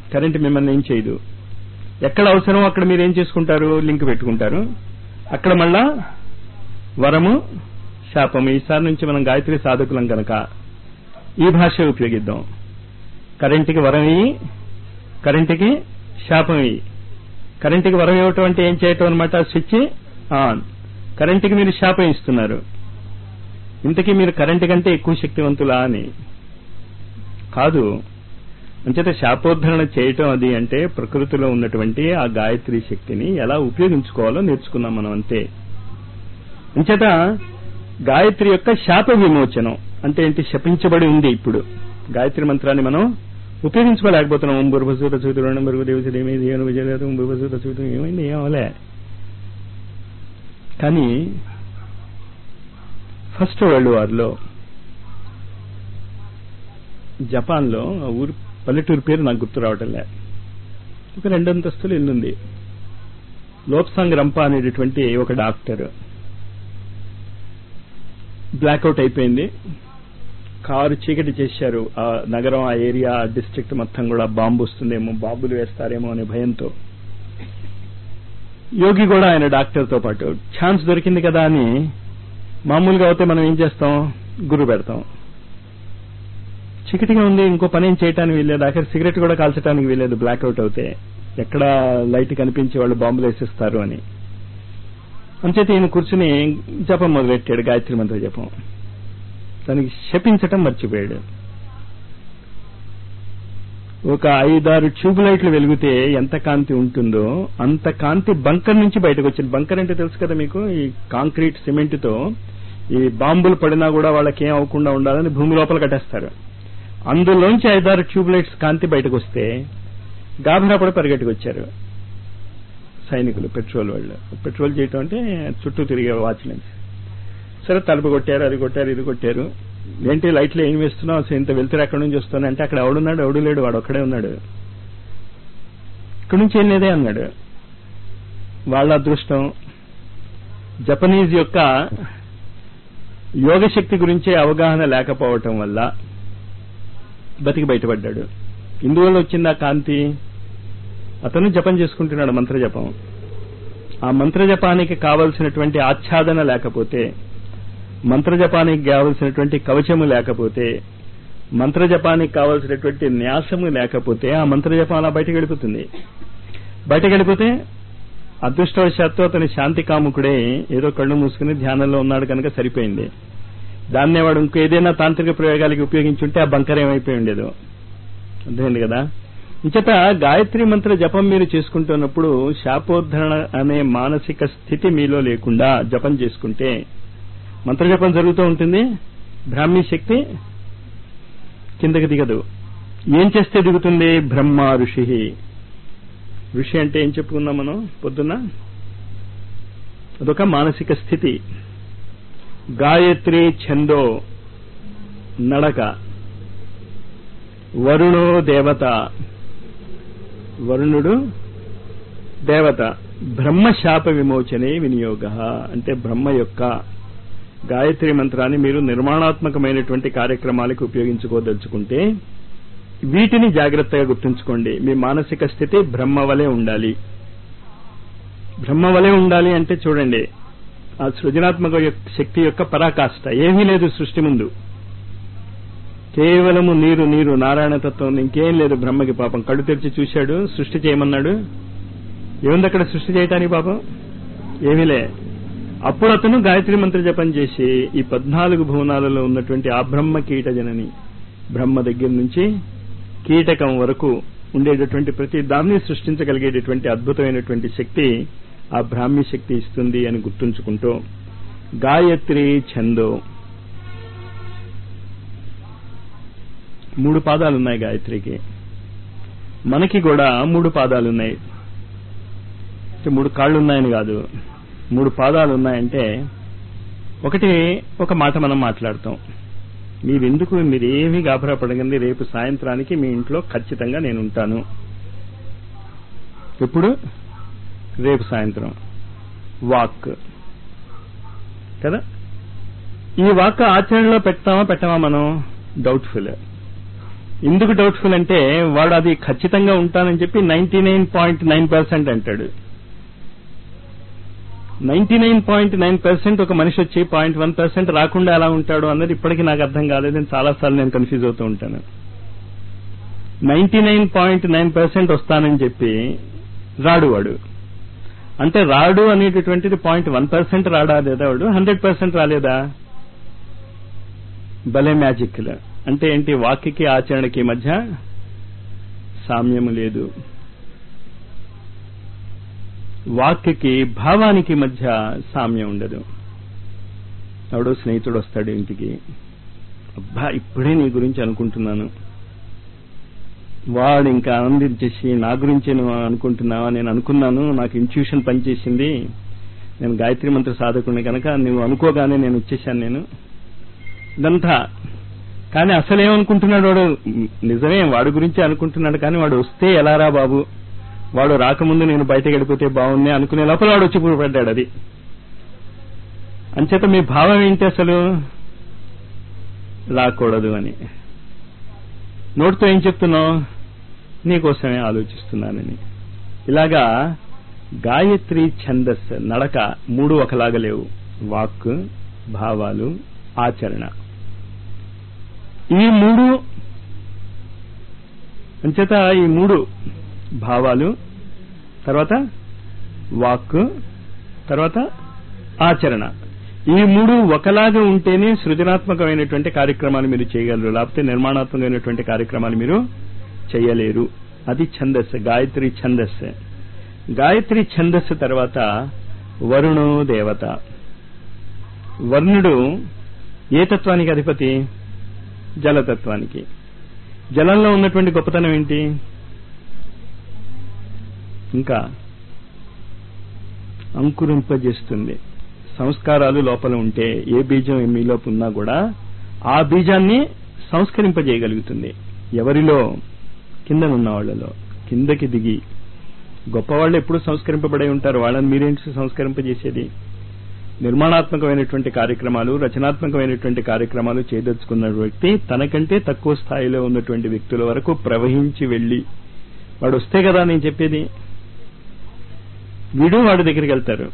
కరెంట్ మిమ్మల్ని ఏం చేయదు ఎక్కడ అవసరం అక్కడ మీరు ఏం చేసుకుంటారు లింక్ పెట్టుకుంటారు అక్కడ మళ్ళా వరము శాపము ఈసారి నుంచి మనం గాయత్రి సాధకులం కనుక ఈ భాష ఉపయోగిద్దాం కరెంటుకి వరం ఇయ్యి కరెంటుకి శాపం ఇయ్యి కరెంటుకి వరం ఇవ్వటం అంటే ఏం చేయటం అనమాట స్విచ్ ఆన్ కరెంటుకి మీరు శాపం ఇస్తున్నారు ఇంతకీ మీరు కరెంటు కంటే ఎక్కువ శక్తివంతులా అని కాదు అంచేత శాపోద్ధరణ చేయటం అది అంటే ప్రకృతిలో ఉన్నటువంటి ఆ గాయత్రి శక్తిని ఎలా ఉపయోగించుకోవాలో నేర్చుకున్నాం మనం అంతే అంచేత గాయత్రి యొక్క శాప విమోచనం అంటే ఏంటి శపించబడి ఉంది ఇప్పుడు గాయత్రి మంత్రాన్ని మనం ఉపయోగించుకోలేకపోతున్నాం ఓం బుర్భసూత చూతుడు బుర్భదేవత ఏమైంది ఏమైనా విజయలేదు ఓం బుర్భసూత చూతుడు ఏమైంది ఏమవలే కానీ ఫస్ట్ వరల్డ్ వార్లో జపాన్లో ఆ ఊరు పల్లెటూరు పేరు నాకు గుర్తు రావటంలే ఒక రెండంతస్తులు ఇల్లుంది లోప్సాంగ్ రంప అనేటటువంటి ఒక డాక్టర్ బ్లాక్అవుట్ అయిపోయింది కారు చీకటి చేశారు ఆ నగరం ఆ ఏరియా ఆ డిస్ట్రిక్ట్ మొత్తం కూడా బాంబు వస్తుందేమో బాంబులు వేస్తారేమో అనే భయంతో యోగి కూడా ఆయన డాక్టర్తో పాటు ఛాన్స్ దొరికింది కదా అని మామూలుగా అయితే మనం ఏం చేస్తాం గురు పెడతాం చీకటిగా ఉంది ఇంకో పని ఏం చేయడానికి వీల్లేదు ఆఖరి సిగరెట్ కూడా కాల్చడానికి వీల్లేదు బ్లాక్అవుట్ అవుతే ఎక్కడ లైట్ కనిపించి వాళ్ళు బాంబులు వేసిస్తారు అని అంచేత ఈయన కూర్చుని జపం మొదలెట్టాడు గాయత్రి మంత్ర జపం దానికి శపించటం మర్చిపోయాడు ఒక ఐదారు ట్యూబ్ లైట్లు వెలిగితే ఎంత కాంతి ఉంటుందో అంత కాంతి బంకర్ నుంచి బయటకు వచ్చింది బంకర్ అంటే తెలుసు కదా మీకు ఈ కాంక్రీట్ సిమెంట్ తో ఈ బాంబులు పడినా కూడా వాళ్ళకి ఏం అవ్వకుండా ఉండాలని భూమి లోపల కట్టేస్తారు అందులోంచి ఐదారు ట్యూబ్ లైట్స్ కాంతి బయటకు వస్తే గాభరా పడి పరిగెట్టుకు వచ్చారు సైనికులు పెట్రోల్ వాళ్ళు పెట్రోల్ చేయటం అంటే చుట్టూ తిరిగే వాచ్మెన్స్ సరే తలుపు కొట్టారు అది కొట్టారు ఇది కొట్టారు ఏంటి లైట్లు ఏం వేస్తున్నావు అసలు ఇంత వెళ్తారు ఎక్కడి నుంచి వస్తున్నా అంటే అక్కడ ఎవడున్నాడు ఎవడు లేడు వాడు ఒక్కడే ఉన్నాడు ఇక్కడి నుంచి ఏం లేదే అన్నాడు వాళ్ళ అదృష్టం జపనీస్ యొక్క యోగశక్తి గురించే అవగాహన లేకపోవటం వల్ల బతికి బయటపడ్డాడు ఇందువల్ల వచ్చింది ఆ కాంతి అతను జపం చేసుకుంటున్నాడు మంత్ర జపం ఆ మంత్ర జపానికి కావలసినటువంటి ఆచ్ఛాదన లేకపోతే మంత్ర జపానికి కావలసినటువంటి కవచము లేకపోతే మంత్ర జపానికి కావలసినటువంటి న్యాసము లేకపోతే ఆ మంత్ర జపం అలా బయటకు వెళ్ళిపోతుంది బయటకు వెళ్ళిపోతే అదృష్టవశాత్తు అతని శాంతి కాముకుడే ఏదో కళ్ళు మూసుకుని ధ్యానంలో ఉన్నాడు కనుక సరిపోయింది దాన్నే వాడు ఇంకో ఏదైనా తాంత్రిక ప్రయోగాలకి ఉపయోగించుంటే ఆ బంకర్ ఏమైపోయి ఉండేదు అర్థమైంది కదా ఇంచేత గాయత్రి మంత్ర జపం మీరు చేసుకుంటున్నప్పుడు శాపోద్ధరణ అనే మానసిక స్థితి మీలో లేకుండా జపం చేసుకుంటే మంత్ర జపం జరుగుతూ ఉంటుంది బ్రాహ్మీ శక్తి కిందకి దిగదు ఏం చేస్తే దిగుతుంది బ్రహ్మ ఋషి ఋషి అంటే ఏం చెప్పుకున్నాం మనం పొద్దున్న అదొక మానసిక స్థితి గాయత్రి ఛందో నడక వరుణో దేవత వరుణుడు దేవత బ్రహ్మశాప విమోచనే వినియోగ అంటే బ్రహ్మ యొక్క గాయత్రి మంత్రాన్ని మీరు నిర్మాణాత్మకమైనటువంటి కార్యక్రమాలకు ఉపయోగించుకోదలుచుకుంటే వీటిని జాగ్రత్తగా గుర్తుంచుకోండి మీ మానసిక స్థితి బ్రహ్మ వలె ఉండాలి బ్రహ్మ వలె ఉండాలి అంటే చూడండి ఆ సృజనాత్మక శక్తి యొక్క పరాకాష్ట ఏమీ లేదు సృష్టి ముందు కేవలము నీరు నీరు నారాయణ తత్వం ఇంకేం లేదు బ్రహ్మకి పాపం కళ్ళు తెరిచి చూశాడు సృష్టి చేయమన్నాడు ఏముంది అక్కడ సృష్టి చేయటానికి పాపం ఏమీలే అప్పుడు అతను గాయత్రి మంత్ర జపం చేసి ఈ పద్నాలుగు భువనాలలో ఉన్నటువంటి ఆ బ్రహ్మ కీట జనని బ్రహ్మ దగ్గర నుంచి కీటకం వరకు ఉండేటటువంటి ప్రతి దాన్ని సృష్టించగలిగేటటువంటి అద్భుతమైనటువంటి శక్తి ఆ బ్రాహ్మీ శక్తి ఇస్తుంది అని గుర్తుంచుకుంటూ గాయత్రి ఛందో మూడు పాదాలు ఉన్నాయి గాయత్రికి మనకి కూడా మూడు పాదాలు ఉన్నాయి అంటే మూడు కాళ్ళు ఉన్నాయని కాదు మూడు పాదాలు ఉన్నాయంటే ఒకటి ఒక మాట మనం మాట్లాడతాం మీరెందుకు మీరేమీ గాబరా పడగండి రేపు సాయంత్రానికి మీ ఇంట్లో ఖచ్చితంగా నేను ఉంటాను ఎప్పుడు రేపు సాయంత్రం వాక్ కదా ఈ వాక్ ఆచరణలో పెట్టామా పెట్టమా మనం డౌట్ఫుల్ ఎందుకు డౌట్ఫుల్ అంటే వాడు అది ఖచ్చితంగా ఉంటానని చెప్పి ninety nine point nine percent అంటాడు ninety nine point nine percent ఒక మనిషి వచ్చి పాయింట్ వన్ పర్సెంట్ రాకుండా ఎలా ఉంటాడు అన్నది ఇప్పటికీ నాకు అర్థం కాలేదు నేను చాలాసార్లు నేను కన్ఫ్యూజ్ అవుతూ ఉంటాను ninety nine point nine percent వస్తానని చెప్పి రాడు వాడు అంటే రాడు అనేటటువంటిది పాయింట్ వన్ పర్సెంట్ రాడా లేదా వాడు హండ్రెడ్ పర్సెంట్ రాలేదా భలే మ్యాజిక్ అంటే ఏంటి వాక్యకి ఆచరణకి మధ్య సామ్యము లేదు వాక్యకి భావానికి మధ్య సామ్యం ఉండదు ఎవడో స్నేహితుడు వస్తాడు ఇంటికి అబ్బా ఇప్పుడే నీ గురించి అనుకుంటున్నాను వాడు ఇంకా ఆనందించేసి నా గురించి నువ్వు అనుకుంటున్నావా నేను అనుకున్నాను నాకు ఇంట్యూషన్ పనిచేసింది నేను గాయత్రి మంత్ర సాధకుడిని కనుక నువ్వు అనుకోగానే నేను వచ్చేసాను నేను ఇదంతా కానీ అసలేమనుకుంటున్నాడు వాడు నిజమే వాడి గురించి అనుకుంటున్నాడు కానీ వాడు వస్తే ఎలారా బాబు వాడు రాకముందు నేను బయటకు వెళ్ళిపోతే బాగుంది అనుకునే లోపల వాడు వచ్చి పడ్డాడు అది అంచేత మీ భావం ఏంటి అసలు రాకూడదు అని నోటితో ఏం చెప్తున్నావు నీకోసమే ఆలోచిస్తున్నానని ఇలాగా గాయత్రి ఛందస్ నడక మూడు ఒకలాగా లేవు వాక్ భావాలు ఆచరణ ఈ మూడు అంచేత ఈ మూడు భావాలు తర్వాత వాక్ తర్వాత ఆచరణ ఈ మూడు ఒకలాగా ఉంటేనే సృజనాత్మకమైనటువంటి కార్యక్రమాలు మీరు చేయగలరు లేకపోతే నిర్మాణాత్మకమైనటువంటి కార్యక్రమాలు మీరు చేయలేరు అది ఛందస్సు గాయత్రి ఛందస్సు గాయత్రి ఛందస్సు తర్వాత వరుణు దేవత వరుణుడు ఏ తత్వానికి అధిపతి జలతత్వానికి జలంలో ఉన్నటువంటి గొప్పతనం ఏంటి ఇంకా అంకురింపజేస్తుంది సంస్కారాలు లోపల ఉంటే ఏ బీజం మీలోపు ఉన్నా కూడా ఆ బీజాన్ని సంస్కరింపజేయగలుగుతుంది ఎవరిలో కిందనున్న వాళ్లలో కిందకి దిగి గొప్పవాళ్ళు ఎప్పుడు సంస్కరింపబడే ఉంటారు వాళ్ళని మీరేంటి సంస్కరింపజేసేది నిర్మాణాత్మకమైనటువంటి కార్యక్రమాలు రచనాత్మకమైనటువంటి కార్యక్రమాలు చేయదలుచుకున్న వ్యక్తి తనకంటే తక్కువ స్థాయిలో ఉన్నటువంటి వ్యక్తుల వరకు ప్రవహించి వెళ్లి వాడు వస్తే కదా నేను చెప్పేది వీడు వాడి దగ్గరికి వెళ్తారు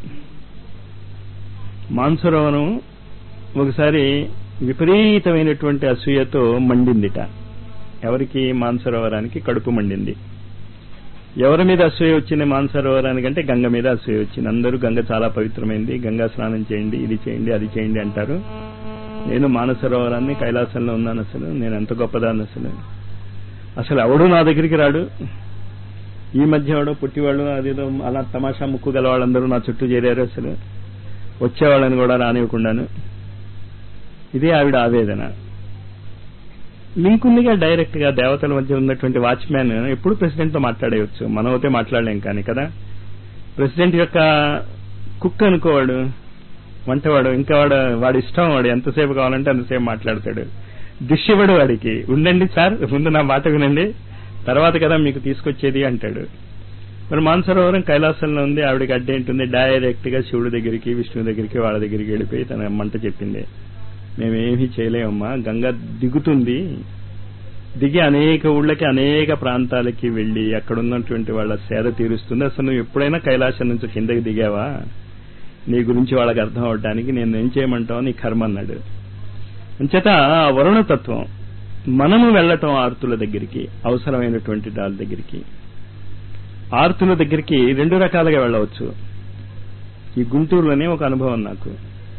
మాన్సరోవరం ఒకసారి విపరీతమైనటువంటి అసూయతో మండిందిట ఎవరికి మాన్సరోవరానికి కడుపు మండింది ఎవరి మీద అసూయ వచ్చింది మాన్సరోవరానికి అంటే గంగ మీద అసూయ వచ్చింది అందరూ గంగ చాలా పవిత్రమైంది గంగా స్నానం చేయండి ఇది చేయండి అది చేయండి అంటారు నేను మానసరోవరాన్ని కైలాసంలో ఉన్నాను అసలు నేను ఎంత గొప్పదాన్ని అసలు అసలు ఎవడు నా దగ్గరికి రాడు ఈ మధ్య వాడు పుట్టివాళ్ళు అదేదో అలా తమాషా ముక్కు గల వాళ్ళందరూ నా చుట్టూ చేరారు అసలు వచ్చేవాళ్ళని కూడా రానివ్వకుండాను ఇదే ఆవిడ ఆవేదన లింక్ ఉందిగా డైరెక్ట్ గా దేవతల మధ్య ఉన్నటువంటి వాచ్మ్యాన్ ఎప్పుడు ప్రెసిడెంట్ తో మాట్లాడేయచ్చు మనం అయితే మాట్లాడలేం కానీ కదా ప్రెసిడెంట్ యొక్క కుక్ అనుకోవాడు వంటవాడు ఇంకా వాడు వాడి ఇష్టం వాడు ఎంతసేపు కావాలంటే అంతసేపు మాట్లాడతాడు డిష్ ఇవ్వడు వాడికి ఉండండి సార్ ముందు నా మాట వినండి తర్వాత కదా మీకు తీసుకొచ్చేది అంటాడు మరి మానసరోవరం కైలాసంలో ఉంది ఆవిడకి అడ్డేంటుంది డైరెక్ట్ గా శివుడి దగ్గరికి విష్ణువు దగ్గరికి వాళ్ళ దగ్గరికి వెళ్ళిపోయి తన మంట చెప్పింది మేమేమీ చేయలేమమ్మా గంగ దిగుతుంది దిగి అనేక ఊళ్ళకి అనేక ప్రాంతాలకి వెళ్లి అక్కడున్నటువంటి వాళ్ళ సేద తీరుస్తుంది అసలు నువ్వు ఎప్పుడైనా కైలాసం నుంచి కిందకి దిగావా నీ గురించి వాళ్ళకి అర్థం అవడానికి నేను ఏం చేయమంటావు నీ కర్మ అన్నాడు అంచేత వరుణతత్వం మనము వెళ్ళటం ఆర్తుల దగ్గరికి అవసరమైనటువంటి దాని దగ్గరికి ఆర్తుల దగ్గరికి రెండు రకాలుగా వెళ్ళవచ్చు ఈ గుంటూరులోనే ఒక అనుభవం నాకు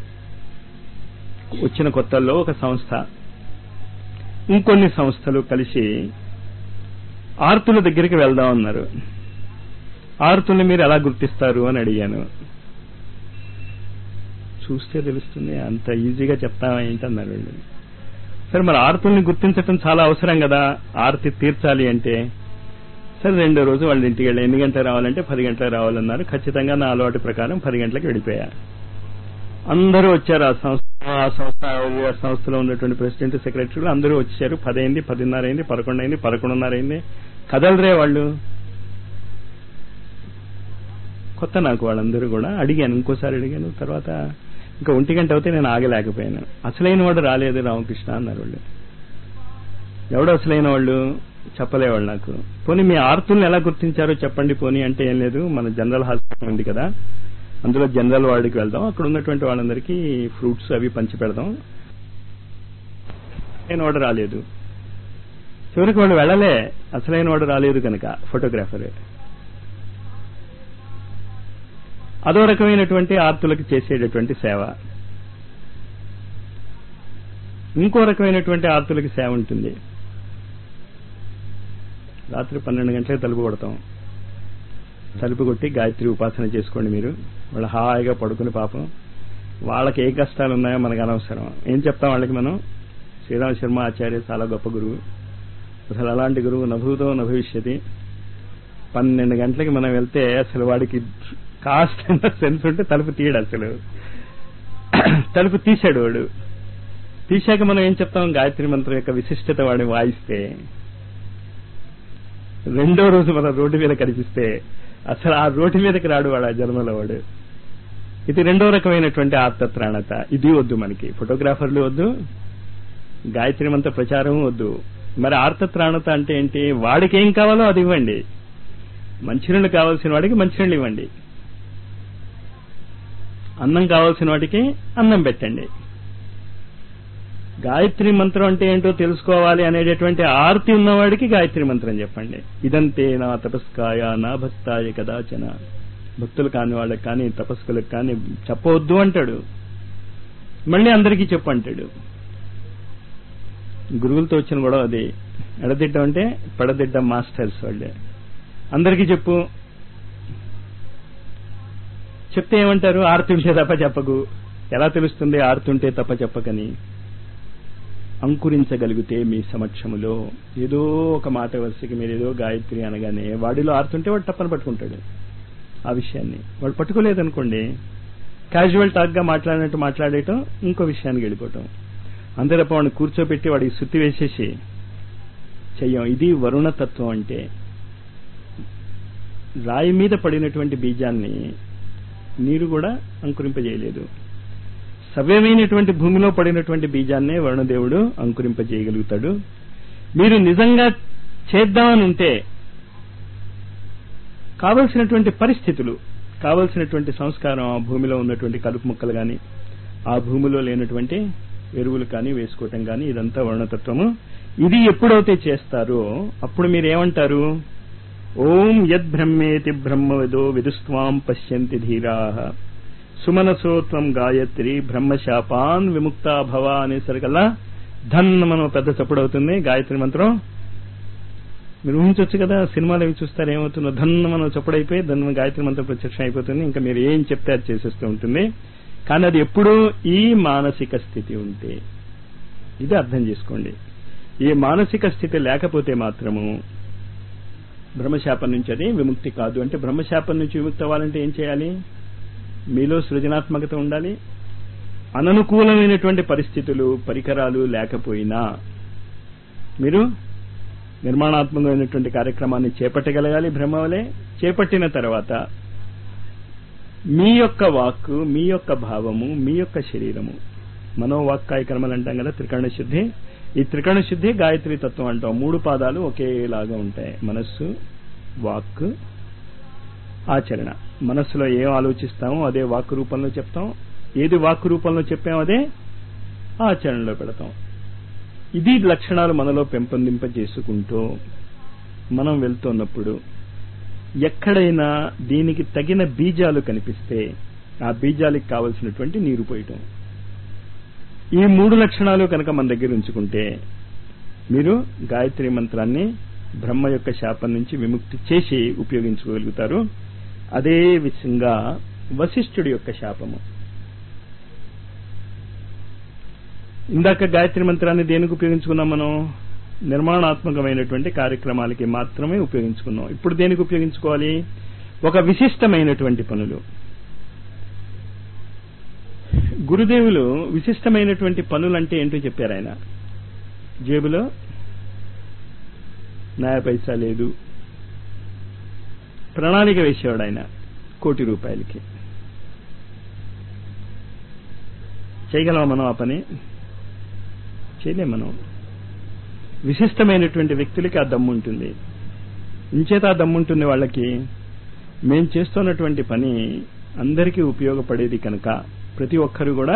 వచ్చిన కొత్తల్లో ఒక సంస్థ ఇంకొన్ని సంస్థలు కలిసి ఆర్తుల దగ్గరికి వెళ్దాం అన్నారు ఆర్తుల్ని మీరు ఎలా గుర్తిస్తారు అని అడిగాను చూస్తే తెలుస్తుంది అంత ఈజీగా చెప్తామా ఏంటన్నారు వీళ్ళు సరే మరి ఆర్తుల్ని గుర్తించటం చాలా అవసరం కదా ఆర్తి తీర్చాలి అంటే సరే రెండో రోజు వాళ్ళ ఇంటికి వెళ్ళి ఎన్ని గంటలకు రావాలంటే పది గంటలకు రావాలన్నారు ఖచ్చితంగా నా అలవాటు ప్రకారం పది గంటలకు వెళ్ళిపోయా అందరూ వచ్చారు ఆ సంస్థ ఆ సంస్థ ఆ సంస్థలో ఉన్నటువంటి ప్రెసిడెంట్ సెక్రటరీలు అందరూ వచ్చారు పదైంది పదిన్నర అయింది పదకొండు అయింది పదకొండున్నర అయింది కదలరే వాళ్ళు కొత్త నాకు వాళ్ళందరూ కూడా అడిగాను ఇంకోసారి అడిగాను తర్వాత ఇంకా ఒంటి గంట అవుతే నేను ఆగలేకపోయాను అసలైన వాడు రాలేదు రామకృష్ణ అన్నారు వాళ్ళు ఎవడు అసలైన వాళ్ళు చెప్పలేవాళ్ళు నాకు పోనీ మీ ఆర్తుల్ని ఎలా గుర్తించారో చెప్పండి పోనీ అంటే ఏం లేదు మన జనరల్ హాస్పిటల్ ఉంది కదా అందులో జనరల్ వార్డుకి వెళ్దాం అక్కడ ఉన్నటువంటి వాళ్ళందరికీ ఫ్రూట్స్ అవి పంచి పెడదాం నేను వాడు రాలేదు చివరికి వాళ్ళు వెళ్ళలే అసలైన వాడు రాలేదు కనుక ఫోటోగ్రాఫర్ అదో రకమైనటువంటి ఆర్తులకు చేసేటటువంటి సేవ ఇంకో రకమైనటువంటి ఆర్తులకి సేవ ఉంటుంది రాత్రి పన్నెండు గంటలకు తలుపు కొడతాం తలుపు కొట్టి గాయత్రి ఉపాసన చేసుకోండి మీరు వాళ్ళు హాయిగా పడుకుని పాపం వాళ్ళకి ఏ కష్టాలు ఉన్నాయో మనకు అనవసరం ఏం చెప్తాం వాళ్ళకి మనం శ్రీరామ శర్మ ఆచార్య చాలా గొప్ప గురువు అసలు అలాంటి గురువు నభూతో నభవిష్యతి పన్నెండు గంటలకి మనం వెళ్తే అసలు వాడికి కాస్త సెన్స్ ఉంటే తలుపు తీయడు అసలు తలుపు తీశాడు వాడు తీశాక మనం ఏం చెప్తాం గాయత్రి మంత్రం యొక్క విశిష్టత వాడిని వాయిస్తే రెండో రోజు మన రోడ్డు మీద కనిపిస్తే అసలు ఆ రోడ్డు మీదకి రాడు వాడు ఆ జన్మలో వాడు ఇది రెండో రకమైనటువంటి ఆత్మత్రాణత ఇది వద్దు మనకి ఫోటోగ్రాఫర్లు వద్దు గాయత్రి మంత్ర ప్రచారం వద్దు మరి ఆర్తత్రాణత అంటే ఏంటి వాడికి ఏం కావాలో అది ఇవ్వండి మంచినీళ్ళు కావాల్సిన వాడికి మంచినీళ్ళు ఇవ్వండి అన్నం కావాల్సిన వాటికి అన్నం పెట్టండి గాయత్రి మంత్రం అంటే ఏంటో తెలుసుకోవాలి అనేటటువంటి ఆర్తి ఉన్నవాడికి గాయత్రి మంత్రం చెప్పండి ఇదంతే నా తపస్కాయ నా భక్తాయ కదాచన భక్తులు కాని వాళ్ళకి కానీ తపస్కులకు కానీ చెప్పవద్దు అంటాడు మళ్ళీ అందరికీ చెప్పు అంటాడు గురువులతో వచ్చిన కూడా అది ఎడదిడ్డం అంటే పెడదిడ్డం మాస్టర్స్ వాళ్ళే అందరికీ చెప్పు చెప్తే ఏమంటారు ఆర్తుంటే తప్ప చెప్పకు ఎలా తెలుస్తుంది ఆర్తుంటే తప్ప చెప్పకని అంకురించగలిగితే మీ సమక్షములో ఏదో ఒక మాట వరుసకి మీరు ఏదో గాయత్రి అనగానే వాడిలో ఆరుతుంటే వాడు తప్పని పట్టుకుంటాడు ఆ విషయాన్ని వాడు పట్టుకోలేదనుకోండి క్యాజువల్ టాక్ గా మాట్లాడినట్టు మాట్లాడేయటం ఇంకో విషయానికి వెళ్ళిపోవటం అంతే తప్ప వాడిని కూర్చోబెట్టి వాడికి సుత్తి వేసేసి చెయ్యం ఇది వరుణతత్వం అంటే రాయి మీద పడినటువంటి బీజాన్ని నీరు కూడా అంకురింపజేయలేదు సవ్యమైనటువంటి భూమిలో పడినటువంటి బీజాన్నే వరుణదేవుడు అంకురింపజేయగలుగుతాడు మీరు నిజంగా చేద్దామని ఉంటే కావలసినటువంటి పరిస్థితులు కావలసినటువంటి సంస్కారం ఆ భూమిలో ఉన్నటువంటి కలుపు మొక్కలు కానీ ఆ భూమిలో లేనటువంటి ఎరువులు కానీ వేసుకోవటం కానీ ఇదంతా వర్ణతత్వము ఇది ఎప్పుడైతే చేస్తారో అప్పుడు మీరు ఏమంటారు ఓం యద్ బ్రహ్మేతి బ్రహ్మవిదో విదుస్వాం పశ్యంతి ధీరా సుమనసోత్వం గాయత్రి బ్రహ్మశాపాన్ విముక్త భవ అనేసరికల్లా ధన్ మనం పెద్ద చప్పుడవుతుంది గాయత్రి మంత్రం మీరు ఊహించవచ్చు కదా సినిమాలు అవి చూస్తారు ఏమవుతుందో ధన్ మనం చప్పుడైపోయి ధన్ గాయత్రి మంత్రం ప్రత్యక్షం అయిపోతుంది ఇంకా మీరు ఏం చెప్తే అది చేసేస్తూ ఉంటుంది కానీ అది ఎప్పుడూ ఈ మానసిక స్థితి ఉంటే ఇది అర్థం చేసుకోండి ఈ మానసిక స్థితి లేకపోతే మాత్రము బ్రహ్మశాపం నుంచి అది విముక్తి కాదు అంటే బ్రహ్మశాపం నుంచి విముక్తి అవ్వాలంటే ఏం చేయాలి మీలో సృజనాత్మకత ఉండాలి అననుకూలమైనటువంటి పరిస్థితులు పరికరాలు లేకపోయినా మీరు నిర్మాణాత్మకమైనటువంటి కార్యక్రమాన్ని చేపట్టగలగాలి బ్రహ్మవలే చేపట్టిన తర్వాత మీ యొక్క వాక్కు మీ యొక్క భావము మీ యొక్క శరీరము మనోవాక్కాయ కర్మలు అంటాం కదా త్రికరణ శుద్ధి ఈ త్రికరణ శుద్ధి గాయత్రి తత్వం అంటాం మూడు పాదాలు ఒకేలాగా ఉంటాయి మనస్సు వాక్ ఆచరణ మనస్సులో ఏం ఆలోచిస్తామో అదే వాక్ రూపంలో చెప్తాం ఏది వాక్ రూపంలో చెప్పామో అదే ఆచరణలో పెడతాం ఇది లక్షణాలు మనలో పెంపొందింప చేసుకుంటూ మనం వెళ్తున్నప్పుడు ఎక్కడైనా దీనికి తగిన బీజాలు కనిపిస్తే ఆ బీజాలకు కావలసినటువంటి నీరు పోయటం ఈ మూడు లక్షణాలు కనుక మన దగ్గర ఉంచుకుంటే మీరు గాయత్రి మంత్రాన్ని బ్రహ్మ యొక్క శాపం నుంచి విముక్తి చేసి ఉపయోగించుకోగలుగుతారు అదే విధంగా వశిష్ఠుడి యొక్క శాపము ఇందాక గాయత్రి మంత్రాన్ని దేనికి ఉపయోగించుకున్నాం మనం నిర్మాణాత్మకమైనటువంటి కార్యక్రమాలకి మాత్రమే ఉపయోగించుకున్నాం ఇప్పుడు దేనికి ఉపయోగించుకోవాలి ఒక విశిష్టమైనటువంటి పనులు గురుదేవులు విశిష్టమైనటువంటి పనులు అంటే ఏంటో చెప్పారు ఆయన జేబులో న్యాయ పైసా లేదు ప్రణాళిక వేసేవాడు ఆయన కోటి రూపాయలకి చేయగలమా మనం ఆ పని చేయలేం మనం విశిష్టమైనటువంటి వ్యక్తులకి ఆ దమ్ము ఉంటుంది ఇంచేత ఆ దమ్ము ఉంటుంది వాళ్ళకి మేం చేస్తున్నటువంటి పని అందరికీ ఉపయోగపడేది కనుక ప్రతి ఒక్కరు కూడా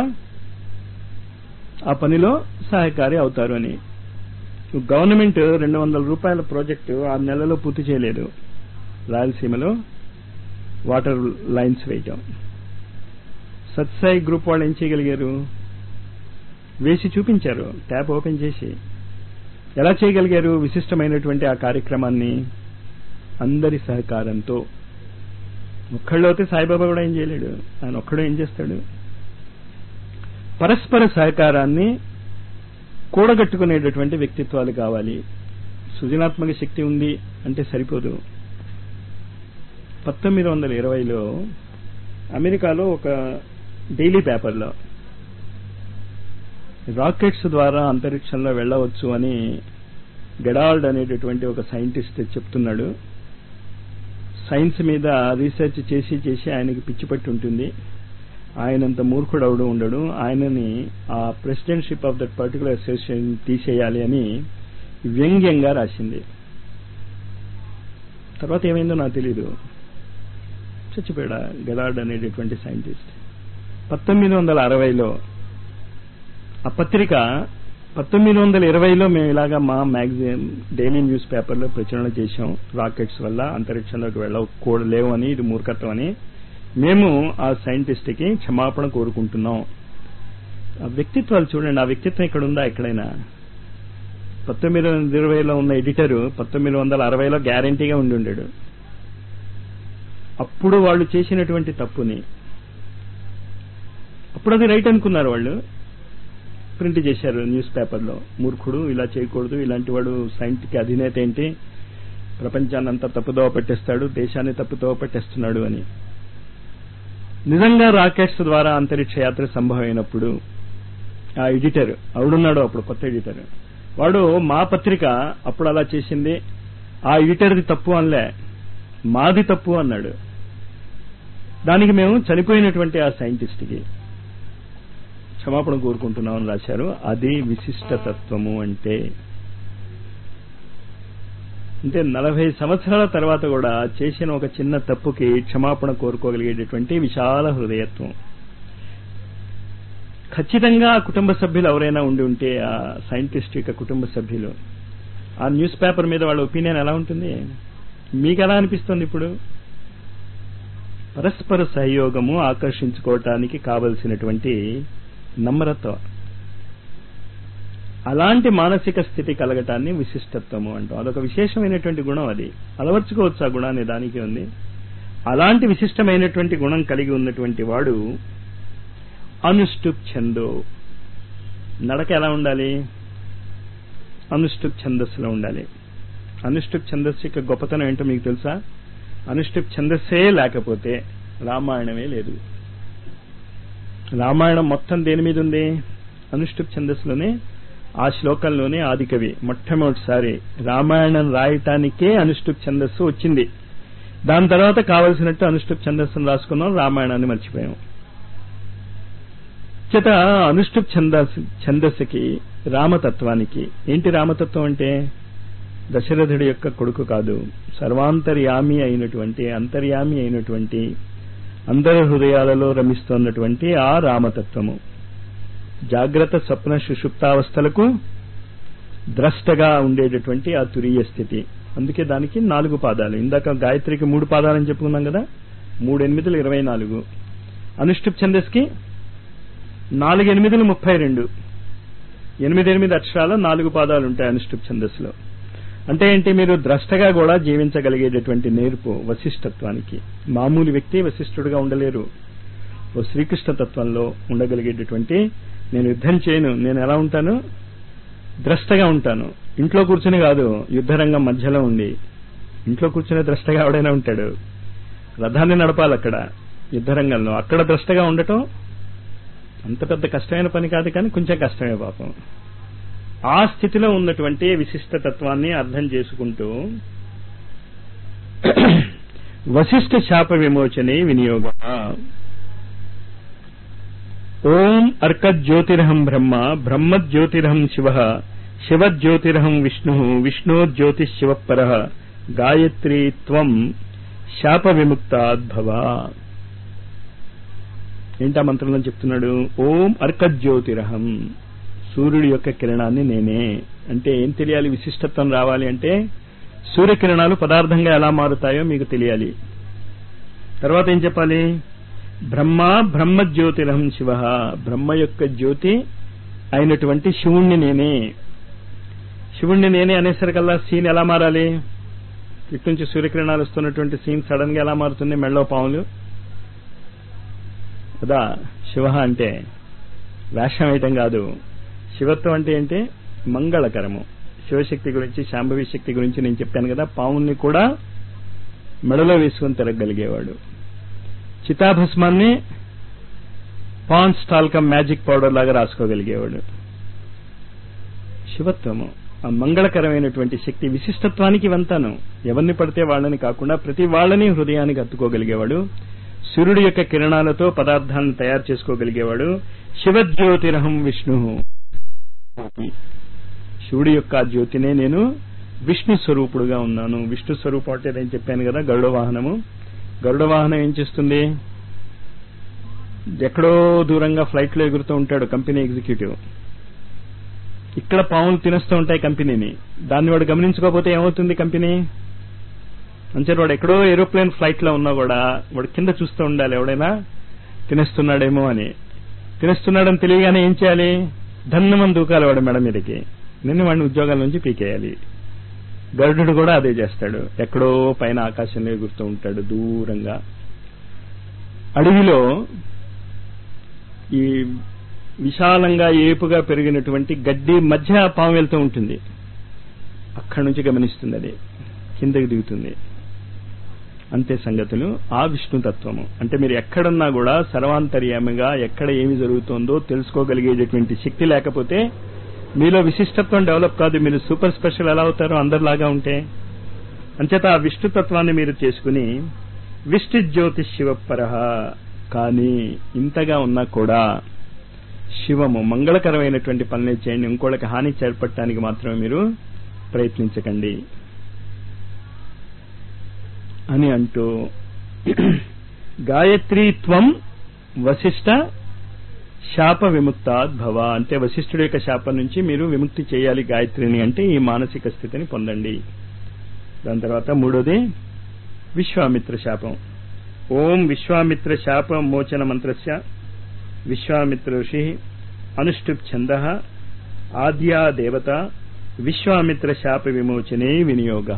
ఆ పనిలో సహాయకారి అవుతారు అని గవర్నమెంట్ రెండు వందల రూపాయల ప్రాజెక్టు ఆరు నెలల్లో పూర్తి చేయలేదు రాయలసీమలో వాటర్ లైన్స్ వేయటం సత్సాయి గ్రూప్ వాళ్ళు ఏం చేయగలిగారు వేసి చూపించారు ట్యాప్ ఓపెన్ చేసి ఎలా చేయగలిగారు విశిష్టమైనటువంటి ఆ కార్యక్రమాన్ని అందరి సహకారంతో ఒక్కళ్ళు అయితే సాయిబాబా కూడా ఏం చేయలేడు ఆయన ఒక్కడు ఏం చేస్తాడు పరస్పర సహకారాన్ని కూడగట్టుకునేటటువంటి వ్యక్తిత్వాలు కావాలి సృజనాత్మక శక్తి ఉంది అంటే సరిపోదు పంతొమ్మిది వందల ఇరవైలో అమెరికాలో ఒక డైలీ పేపర్లో రాకెట్స్ ద్వారా అంతరిక్షంలో వెళ్ళవచ్చు అని గెడాల్డ్ అనేటటువంటి ఒక సైంటిస్ట్ చెప్తున్నాడు సైన్స్ మీద రీసెర్చ్ చేసి చేసి ఆయనకి పిచ్చి పట్టి ఉంటుంది ఆయనంత మూర్ఖుడు అవడు ఉండడు ఆయనని ఆ presidentship of that particular association తీసేయాలి అని వ్యంగ్యంగా రాసింది తర్వాత ఏమైందో నాకు తెలీదు చచ్చిపోయాడు గెలార్డ్ అనేటటువంటి సైంటిస్ట్ పంతొమ్మిది వందల అరవైలో ఆ పత్రిక పంతొమ్మిది వందల ఇరవైలో మేము ఇలాగా మా మ్యాగజైన్ డైలీ న్యూస్ పేపర్లో ప్రచురణ చేశాం రాకెట్స్ వల్ల అంతరిక్షంలోకి వెళ్ళకూడలేవు అని ఇది మూర్ఖత్వం అని మేము ఆ సైంటిస్ట్ కి క్షమాపణ కోరుకుంటున్నాం ఆ వ్యక్తిత్వాలు చూడండి ఆ వ్యక్తిత్వం ఇక్కడ ఉందా ఎక్కడైనా పంతొమ్మిది వందల ఇరవైలో ఉన్న ఎడిటరు పంతొమ్మిది వందల అరవైలో గ్యారంటీగా ఉండి ఉండాడు అప్పుడు వాళ్ళు చేసినటువంటి తప్పుని అప్పుడు అది రైట్ అనుకున్నారు వాళ్ళు ప్రింట్ చేశారు న్యూస్ పేపర్లో మూర్ఖుడు ఇలా చేయకూడదు ఇలాంటి వాడు సైంటికి అధినేత ఏంటి ప్రపంచాన్ని అంతా తప్పుదోవ పట్టేస్తాడు దేశాన్ని తప్పుదోవ పట్టేస్తున్నాడు అని నిజంగా రాకెట్స్ ద్వారా అంతరిక్ష యాత్ర సంభవమైనప్పుడు ఆ ఎడిటర్ అవుడున్నాడు అప్పుడు కొత్త ఎడిటర్ వాడు మా పత్రిక అప్పుడు అలా చేసింది ఆ ఎడిటర్ది తప్పు అనలే మాది తప్పు అన్నాడు దానికి మేము చనిపోయినటువంటి ఆ సైంటిస్ట్కి క్షమాపణ కోరుకుంటున్నామని రాశారు అది విశిష్టతత్వము అంటే అంటే నలభై సంవత్సరాల తర్వాత కూడా చేసిన ఒక చిన్న తప్పుకి క్షమాపణ కోరుకోగలిగేటటువంటి విశాల హృదయత్వం ఖచ్చితంగా ఆ కుటుంబ సభ్యులు ఎవరైనా ఉండి ఉంటే ఆ సైంటిస్ట్ యొక్క కుటుంబ సభ్యులు ఆ న్యూస్ పేపర్ మీద వాళ్ళ ఒపీనియన్ ఎలా ఉంటుంది మీకు ఎలా అనిపిస్తుంది ఇప్పుడు పరస్పర సహయోగము ఆకర్షించుకోవటానికి కావలసినటువంటి నమ్రత్వం అలాంటి మానసిక స్థితి కలగటాన్ని విశిష్టత్వము అంటాం అదొక విశేషమైనటువంటి గుణం అది అలవర్చుకోవచ్చు ఆ గుణాన్ని దానికి ఉంది అలాంటి విశిష్టమైనటువంటి గుణం కలిగి ఉన్నటువంటి వాడు అనుష్టుప్ ఛందో నడక ఎలా ఉండాలి అనుష్టుప్ ఛందస్సులో ఉండాలి అనుష్టుప్ ఛందస్సు యొక్క గొప్పతనం ఏంటో మీకు తెలుసా అనుష్టుప్ ఛందస్సే లేకపోతే రామాయణమే లేదు రామాయణం మొత్తం దేని మీద ఉంది అనుష్టుప్ ఛందస్సులోనే ఆ శ్లోకంలోనే ఆదికవి మొట్టమొదటిసారి రామాయణం రాయటానికే అనుష్టుప్ ఛందస్సు వచ్చింది దాని తర్వాత కావలసినట్టు అనుష్టుప్ ఛందస్సును రాసుకున్నాం రామాయణాన్ని మర్చిపోయాం చేత అనుష్టుప్ ఛందస్ ఛందస్సుకి రామతత్వానికి ఏంటి రామతత్వం అంటే దశరథుడి యొక్క కొడుకు కాదు సర్వాంతర్యామి అయినటువంటి అంతర్యామి అయినటువంటి అందరి హృదయాలలో రమిస్తున్నటువంటి ఆ రామతత్వము జాగ్రత్త స్వప్న సుషుప్తావస్థలకు ద్రష్టగా ఉండేటటువంటి ఆ తురీయ స్థితి అందుకే దానికి నాలుగు పాదాలు ఇందాక గాయత్రికి మూడు పాదాలని చెప్పుకున్నాం కదా మూడు ఎనిమిదిలు ఇరవై నాలుగు అనుష్టుప్ ఛందస్కి నాలుగు ఎనిమిదిలు ముప్పై రెండు ఎనిమిది ఎనిమిది అక్షరాల నాలుగు పాదాలు ఉంటాయి అనుష్టుప్ ఛందస్సులో అంటే ఏంటి మీరు ద్రష్టగా కూడా జీవించగలిగేటటువంటి నేర్పు వశిష్టత్వానికి మామూలు వ్యక్తి వశిష్ఠుడుగా ఉండలేరు ఓ శ్రీకృష్ణ తత్వంలో ఉండగలిగేటటువంటి నేను యుద్ధం చేయను నేను ఎలా ఉంటాను ద్రష్టగా ఉంటాను ఇంట్లో కూర్చుని కాదు యుద్ధరంగం మధ్యలో ఉండి ఇంట్లో కూర్చునే ద్రష్టగా ఎవడైనా ఉంటాడు రథాన్ని నడపాలి అక్కడ యుద్ధరంగంలో అక్కడ ద్రష్టగా ఉండటం అంత పెద్ద కష్టమైన పని కాదు కానీ కొంచెం కష్టమే పాపం ఆ స్థితిలో ఉన్నటువంటి విశిష్ట తత్వాన్ని అర్థం చేసుకుంటూ వశిష్ఠ శాప విమోచనే వినియోగ ఓం అర్కజ్యోతిరహం బ్రహ్మ బ్రహ్మజ్యోతిరహం శివ శివజ్యోతిరహం విష్ణు విష్ణో జ్యోతిశివపర గాయత్రీ త్వం శాప విముక్తాద్భవ ఏంటా మంత్రంలో చెప్తున్నాడు ఓం అర్కజ్యోతిరహం సూర్యుడి యొక్క కిరణాన్ని నేనే అంటే ఏం తెలియాలి విశిష్టత్వం రావాలి అంటే సూర్యకిరణాలు పదార్థంగా ఎలా మారుతాయో మీకు తెలియాలి తర్వాత ఏం చెప్పాలి బ్రహ్మ బ్రహ్మ జ్యోతిరహం శివ బ్రహ్మ యొక్క జ్యోతి అయినటువంటి శివుణ్ణి నేనే శివుణ్ణి నేనే అనేసరికల్లా సీన్ ఎలా మారాలి ఇటు నుంచి సూర్యకిరణాలు వస్తున్నటువంటి సీన్ సడన్ గా ఎలా మారుతుంది మెళ్ళో పాములు కదా శివ అంటే వేషం వేయటం కాదు శివత్వం అంటే ఏంటి మంగళకరము శివశక్తి గురించి శాంభవి శక్తి గురించి నేను చెప్పాను కదా పాముల్ని కూడా మెడలో వేసుకుని తిరగగలిగేవాడు చితాభస్మాన్ని పాన్స్ టాల్కమ్ మ్యాజిక్ పౌడర్ లాగా రాసుకోగలిగేవాడు శివత్వము ఆ మంగళకరమైనటువంటి శక్తి విశిష్టత్వానికి ఇవంతాను ఎవరిని పడితే వాళ్ళని కాకుండా ప్రతి వాళ్ళని హృదయానికి హత్తుకోగలిగేవాడు సూర్యుడి యొక్క కిరణాలతో పదార్థాలను తయారు చేసుకోగలిగేవాడు శివజ్యోతిరహం విష్ణు శివుడి యొక్క ఆ జ్యోతినే నేను విష్ణు స్వరూపుడుగా ఉన్నాను విష్ణు స్వరూపం అంటే నేను చెప్పాను కదా గరుడ వాహనము గరుడ వాహనం ఏం చేస్తుంది ఎక్కడో దూరంగా ఫ్లైట్ లో ఎగురుతూ ఉంటాడు కంపెనీ ఎగ్జిక్యూటివ్ ఇక్కడ పాములు తినేస్తూ ఉంటాయి కంపెనీని దాన్ని వాడు గమనించుకోకపోతే ఏమవుతుంది కంపెనీ అంచేది వాడు ఎక్కడో ఏరోప్లేన్ ఫ్లైట్ లో ఉన్నా కూడా వాడు కింద చూస్తూ ఉండాలి ఎవడైనా తినేస్తున్నాడేమో అని తినేస్తున్నాడని తెలియగానే ఏం చేయాలి ధన్యమని దూకాలి వాడు మెడ మీదకి నిన్ను వాడిని ఉద్యోగాల నుంచి పీకేయాలి గరుడు కూడా అదే చేస్తాడు ఎక్కడో పైన ఆకాశంలో ఎగురుతూ ఉంటాడు దూరంగా అడవిలో ఈ విశాలంగా ఏపుగా పెరిగినటువంటి గడ్డి మధ్య పాము వెళ్తూ ఉంటుంది అక్కడి నుంచి గమనిస్తుంది అది కిందకి దిగుతుంది అంతే సంగతులు ఆ విష్ణుతత్వము అంటే మీరు ఎక్కడున్నా కూడా సర్వాంతర్యామిగా ఎక్కడ ఏమి జరుగుతుందో తెలుసుకోగలిగేటటువంటి శక్తి లేకపోతే మీలో విశిష్టత్వం డెవలప్ కాదు మీరు సూపర్ స్పెషల్ ఎలా అవుతారో అందరిలాగా ఉంటే అంచేత ఆ విష్ణుతత్వాన్ని మీరు చేసుకుని విష్ణు జ్యోతి శివపర కానీ ఇంతగా ఉన్నా కూడా శివము మంగళకరమైనటువంటి పనులే చేయండి ఇంకోళ్ళకి హాని చేపట్టడానికి మాత్రమే మీరు ప్రయత్నించకండి అని అంటూ గాయత్రీత్వం వశిష్ట శాప విముక్తాద్భవ అంటే వశిష్ఠుడి యొక్క శాపం నుంచి మీరు విముక్తి చేయాలి గాయత్రిని అంటే ఈ మానసిక స్థితిని పొందండి దాని తర్వాత మూడోది విశ్వామిత్ర శాపం ఓం విశ్వామిత్ర శాప మోచన మంత్రస్య విశ్వామిత్ర ఋషి అనుష్ఠుప్ ఛంద ఆద్యా దేవత విశ్వామిత్ర శాప విమోచనే వినియోగ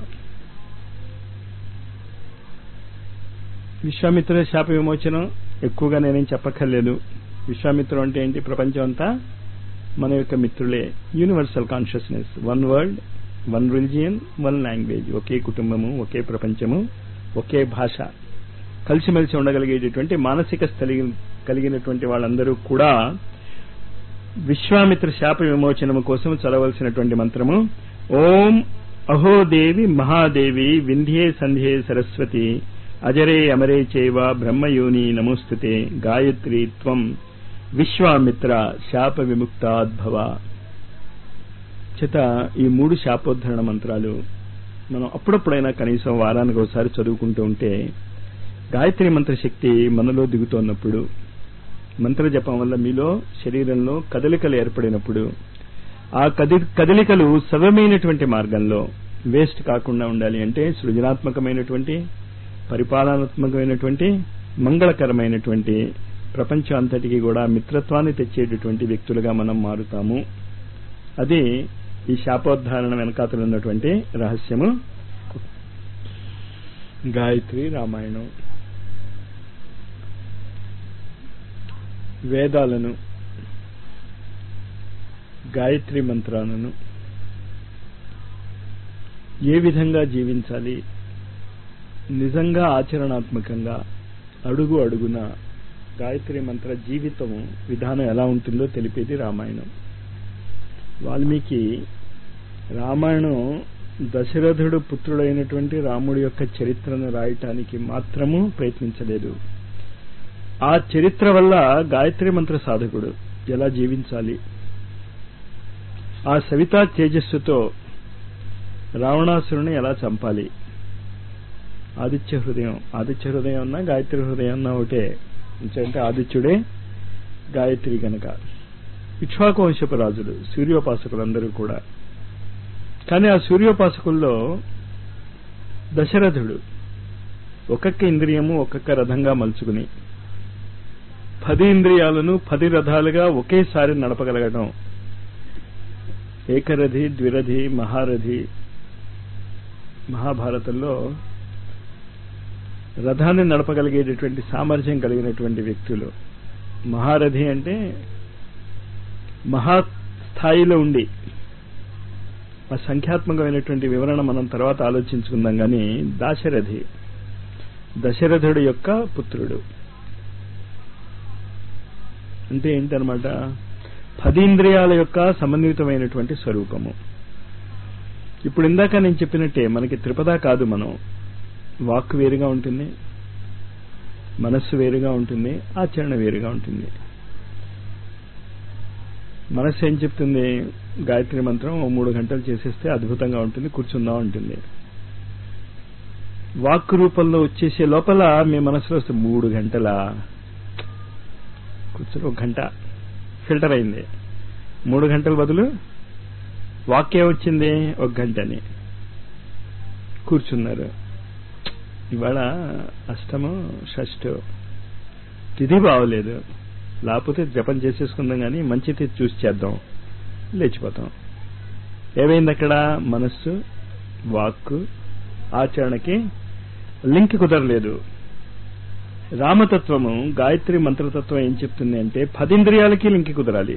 విశ్వామిత్ర శాప విమోచనం ఎక్కువగా నేనేం చెప్పక్కర్లేదు విశ్వామిత్రుడు అంటే ఏంటి ప్రపంచం అంతా మన యొక్క మిత్రులే universal consciousness one world one religion one language ఒకే కుటుంబము ఒకే ప్రపంచము ఒకే భాష కలిసిమెలిసి ఉండగలిగేటటువంటి మానసిక స్థలి కలిగినటువంటి వాళ్ళందరూ కూడా విశ్వామిత్ర శాప విమోచనము కోసం చదవలసినటువంటి మంత్రము ఓం అహోదేవి మహాదేవి వింధ్యే సంధ్యే సరస్వతి అజరే అమరే చైవ బ్రహ్మయోని నమోస్తుతే గాయత్రి త్వం విశ్వామిత్ర శాప విముక్తాద్భవ చేత ఈ మూడు శాపోద్ధరణ మంత్రాలు మనం అప్పుడప్పుడైనా కనీసం వారానికి ఒకసారి చదువుకుంటూ ఉంటే గాయత్రి మంత్ర శక్తి మనలో దిగుతోన్నప్పుడు మంత్ర జపం వల్ల మీలో శరీరంలో కదలికలు ఏర్పడినప్పుడు ఆ కది కదలికలు సవ్యమైనటువంటి మార్గంలో వేస్ట్ కాకుండా ఉండాలి అంటే సృజనాత్మకమైనటువంటి పరిపాలనాత్మకమైనటువంటి మంగళకరమైనటువంటి ప్రపంచం అంతటికి కూడా మిత్రత్వాన్ని తెచ్చేటటువంటి వ్యక్తులుగా మనం మారుతాము అది ఈ శాపోద్ధారణ వెనకాతలు ఉన్నటువంటి రహస్యము గాయత్రి రామాయణం వేదాలను గాయత్రి మంత్రాలను ఏ విధంగా జీవించాలి నిజంగా ఆచరణాత్మకంగా అడుగు అడుగున గాయత్రి మంత్ర జీవితం విధానం ఎలా ఉంటుందో తెలిపేది రామాయణం వాల్మీకి రామాయణం దశరథుడు పుత్రుడైనటువంటి రాముడి యొక్క చరిత్రను రాయటానికి మాత్రము ప్రయత్నించలేదు ఆ చరిత్ర వల్ల గాయత్రి మంత్ర సాధకుడు ఎలా జీవించాలి ఆ సవితా తేజస్సుతో రావణాసురుని ఎలా చంపాలి ఆదిత్య హృదయం ఆదిత్య హృదయం అన్నా గాయత్రి హృదయం అన్నా ఒకటే అంటే ఆదిత్యుడే గాయత్రి గనక ఇక్ష్వాకు వంశపు రాజులు సూర్యోపాసకులందరూ కూడా కానీ ఆ సూర్యోపాసకుల్లో దశరథుడు ఒక్కొక్క ఇంద్రియము ఒక్కొక్క రథంగా మలుచుకుని పది ఇంద్రియాలను పది రథాలుగా ఒకేసారి నడపగలగడం ఏకరథి ద్విరథి మహారథి మహాభారతంలో రథాన్ని నడపగలిగేటటువంటి సామర్థ్యం కలిగినటువంటి వ్యక్తులు మహారథి అంటే మహాస్థాయిలో ఉండి ఆ సంఖ్యాత్మకమైనటువంటి వివరణ మనం తర్వాత ఆలోచించుకుందాం కానీ దాశరథి దశరథుడు యొక్క పుత్రుడు అంటే ఏంటనమాట పదీంద్రియాల యొక్క సమన్వితమైనటువంటి స్వరూపము ఇప్పుడు ఇందాక నేను చెప్పినట్టే మనకి త్రిపద కాదు మనం వాక్ వేరుగా ఉంటుంది మనస్సు వేరుగా ఉంటుంది ఆచరణ వేరుగా ఉంటుంది మనస్సు ఏం చెప్తుంది గాయత్రి మంత్రం ఓ మూడు గంటలు చేసేస్తే అద్భుతంగా ఉంటుంది కూర్చుందాం ఉంటుంది వాక్ రూపంలో వచ్చేసే లోపల మీ మనసులో వస్తే మూడు గంటల కూర్చొని ఒక గంట ఫిల్టర్ అయింది మూడు గంటల బదులు వాక్యం వచ్చింది ఒక గంటని కూర్చున్నారు ఇవాళ అష్టమం షష్ఠం తిథి బాగోలేదు లేకపోతే జపం చేసేసుకుందాం కానీ మంచి తిథి చూసి చేద్దాం లేచిపోతాం ఏమైంది అక్కడ మనస్సు వాక్కు ఆచరణకి లింక్ కుదరలేదు రామతత్వము గాయత్రి మంత్రతత్వం ఏం చెప్తుంది అంటే పదింద్రియాలకి లింక్ కుదరాలి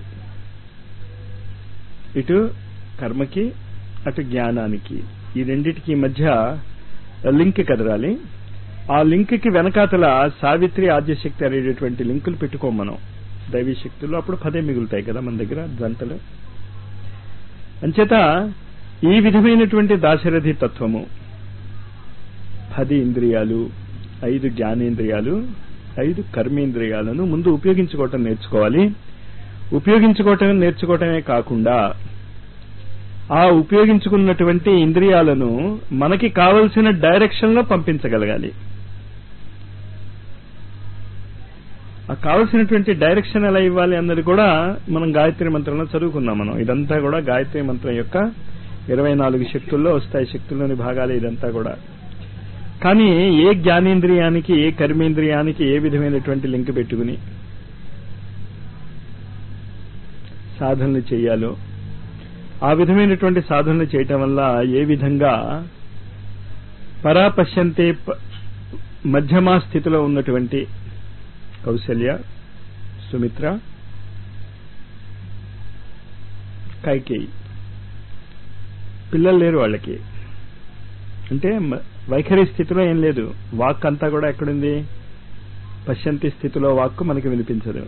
ఇటు కర్మకి అటు జ్ఞానానికి ఈ రెండిటికి మధ్య లింక్ కదరాలి ఆ లింక్ కి వెనకాతల సావిత్రి ఆద్యశక్తి అనేటటువంటి లింకులు పెట్టుకోం మనం దైవీ శక్తులు అప్పుడు పదే మిగులుతాయి కదా మన దగ్గర జంటలు అంచేత ఈ విధమైనటువంటి దాశరథి తత్వము పది ఇంద్రియాలు ఐదు జ్ఞానేంద్రియాలు ఐదు కర్మేంద్రియాలను ముందు ఉపయోగించుకోవటం నేర్చుకోవాలి ఉపయోగించుకోవటం నేర్చుకోవటమే కాకుండా ఆ ఉపయోగించుకున్నటువంటి ఇంద్రియాలను మనకి కావలసిన డైరెక్షన్ లో పంపించగలగాలి ఆ కావలసినటువంటి డైరెక్షన్ ఎలా ఇవ్వాలి అన్నది కూడా మనం గాయత్రి మంత్రంలో చదువుకున్నాం మనం ఇదంతా కూడా గాయత్రి మంత్రం యొక్క ఇరవై నాలుగు శక్తుల్లో వస్తాయి శక్తుల్లోని భాగాలు ఇదంతా కూడా కానీ ఏ జ్ఞానేంద్రియానికి ఏ కర్మేంద్రియానికి ఏ విధమైనటువంటి లింక్ పెట్టుకుని సాధనలు చేయాలో ఆ విధమైనటువంటి సాధనలు చేయటం వల్ల ఏ విధంగా పరాపశ్యంతే మధ్యమా స్థితిలో ఉన్నటువంటి కౌశల్య సుమిత్ర కైకేయి పిల్లలు లేరు వాళ్ళకి అంటే వైఖరి స్థితిలో ఏం లేదు వాక్ అంతా కూడా ఎక్కడుంది పశ్యంతి స్థితిలో వాక్కు మనకి వినిపించదు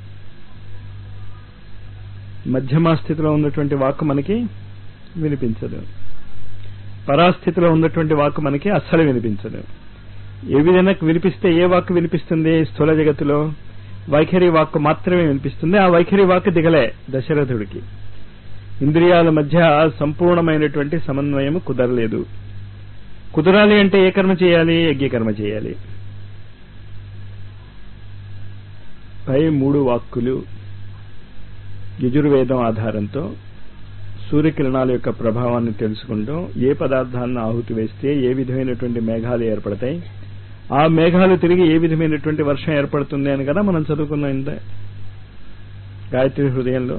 మధ్యమా స్థితిలో ఉన్నటువంటి వాక్కు మనకి వినిపించదు పరాస్థితిలో ఉన్నటువంటి వాక్కు మనకి అస్సలు వినిపించదు ఏ విధంగా వినిపిస్తే ఏ వాక్కు వినిపిస్తుంది స్థూల జగత్తులో వైఖరి వాక్కు మాత్రమే వినిపిస్తుంది ఆ వైఖరి వాక్కు దిగలే దశరథుడికి ఇంద్రియాల మధ్య సంపూర్ణమైనటువంటి సమన్వయం కుదరలేదు కుదరాలి అంటే ఏ కర్మ చేయాలి యజ్ఞకర్మ చేయాలి పై మూడు వాక్కులు యజుర్వేదం ఆధారంతో సూర్యకిరణాల యొక్క ప్రభావాన్ని తెలుసుకుంటూ ఏ పదార్థాలను ఆహుతి వేస్తే ఏ విధమైనటువంటి మేఘాలు ఏర్పడతాయి ఆ మేఘాలు తిరిగి ఏ విధమైనటువంటి వర్షం ఏర్పడుతుంది అని కదా మనం చదువుకున్నాం ఇంత గాయత్రి హృదయంలో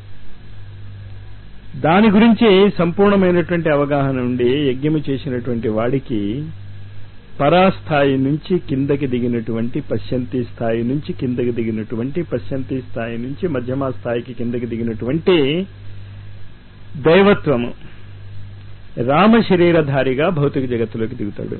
దాని గురించి సంపూర్ణమైనటువంటి అవగాహన ఉండి యజ్ఞము చేసినటువంటి వాడికి పరాస్థాయి నుంచి కిందకి దిగినటువంటి పశ్యంతి స్థాయి నుంచి కిందకి దిగినటువంటి పశ్యంతి స్థాయి నుంచి మధ్యమా స్థాయికి కిందకి దిగినటువంటి దైవత్వము రామ శరీరధారిగా భౌతిక జగత్తులోకి దిగుతాడు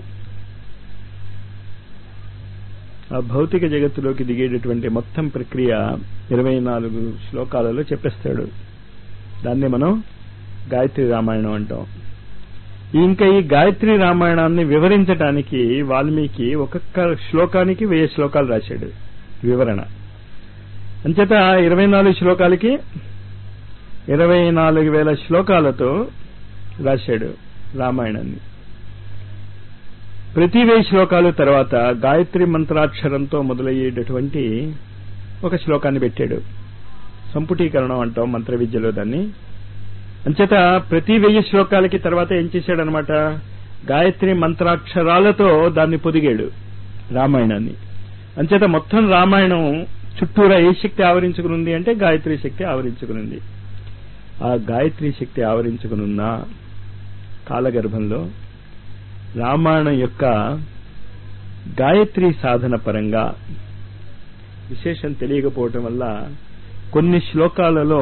ఆ భౌతిక జగత్తులోకి దిగేటటువంటి మొత్తం ప్రక్రియ ఇరవై నాలుగు శ్లోకాలలో చెప్పేస్తాడు దాన్ని మనం గాయత్రి రామాయణం అంటాం ఇంకా ఈ గాయత్రి రామాయణాన్ని వివరించటానికి వాల్మీకి ఒక్కొక్క శ్లోకానికి వెయ్యి శ్లోకాలు రాశాడు వివరణ అంచేత ఇరవై నాలుగు శ్లోకాలకి ఇరవై నాలుగు వేల శ్లోకాలతో రాశాడు రామాయణాన్ని ప్రతి వెయ్యి శ్లోకాలు తర్వాత గాయత్రి మంత్రాక్షరంతో మొదలయ్యేటటువంటి ఒక శ్లోకాన్ని పెట్టాడు సంపుటీకరణం అంటాం మంత్ర విద్యలో దాన్ని అంచేత ప్రతి వెయ్యి శ్లోకాలకి తర్వాత ఏం చేశాడనమాట గాయత్రి మంత్రాక్షరాలతో దాన్ని పొదిగాడు రామాయణాన్ని అంచేత మొత్తం రామాయణం చుట్టూరా ఏ శక్తి ఆవరించుకునుంది అంటే గాయత్రి శక్తి ఆవరించుకునుంది ఆ గాయత్రి శక్తి ఆవరించుకునున్న కాలగర్భంలో రామాయణం యొక్క గాయత్రి సాధన పరంగా విశేషం తెలియకపోవటం వల్ల కొన్ని శ్లోకాలలో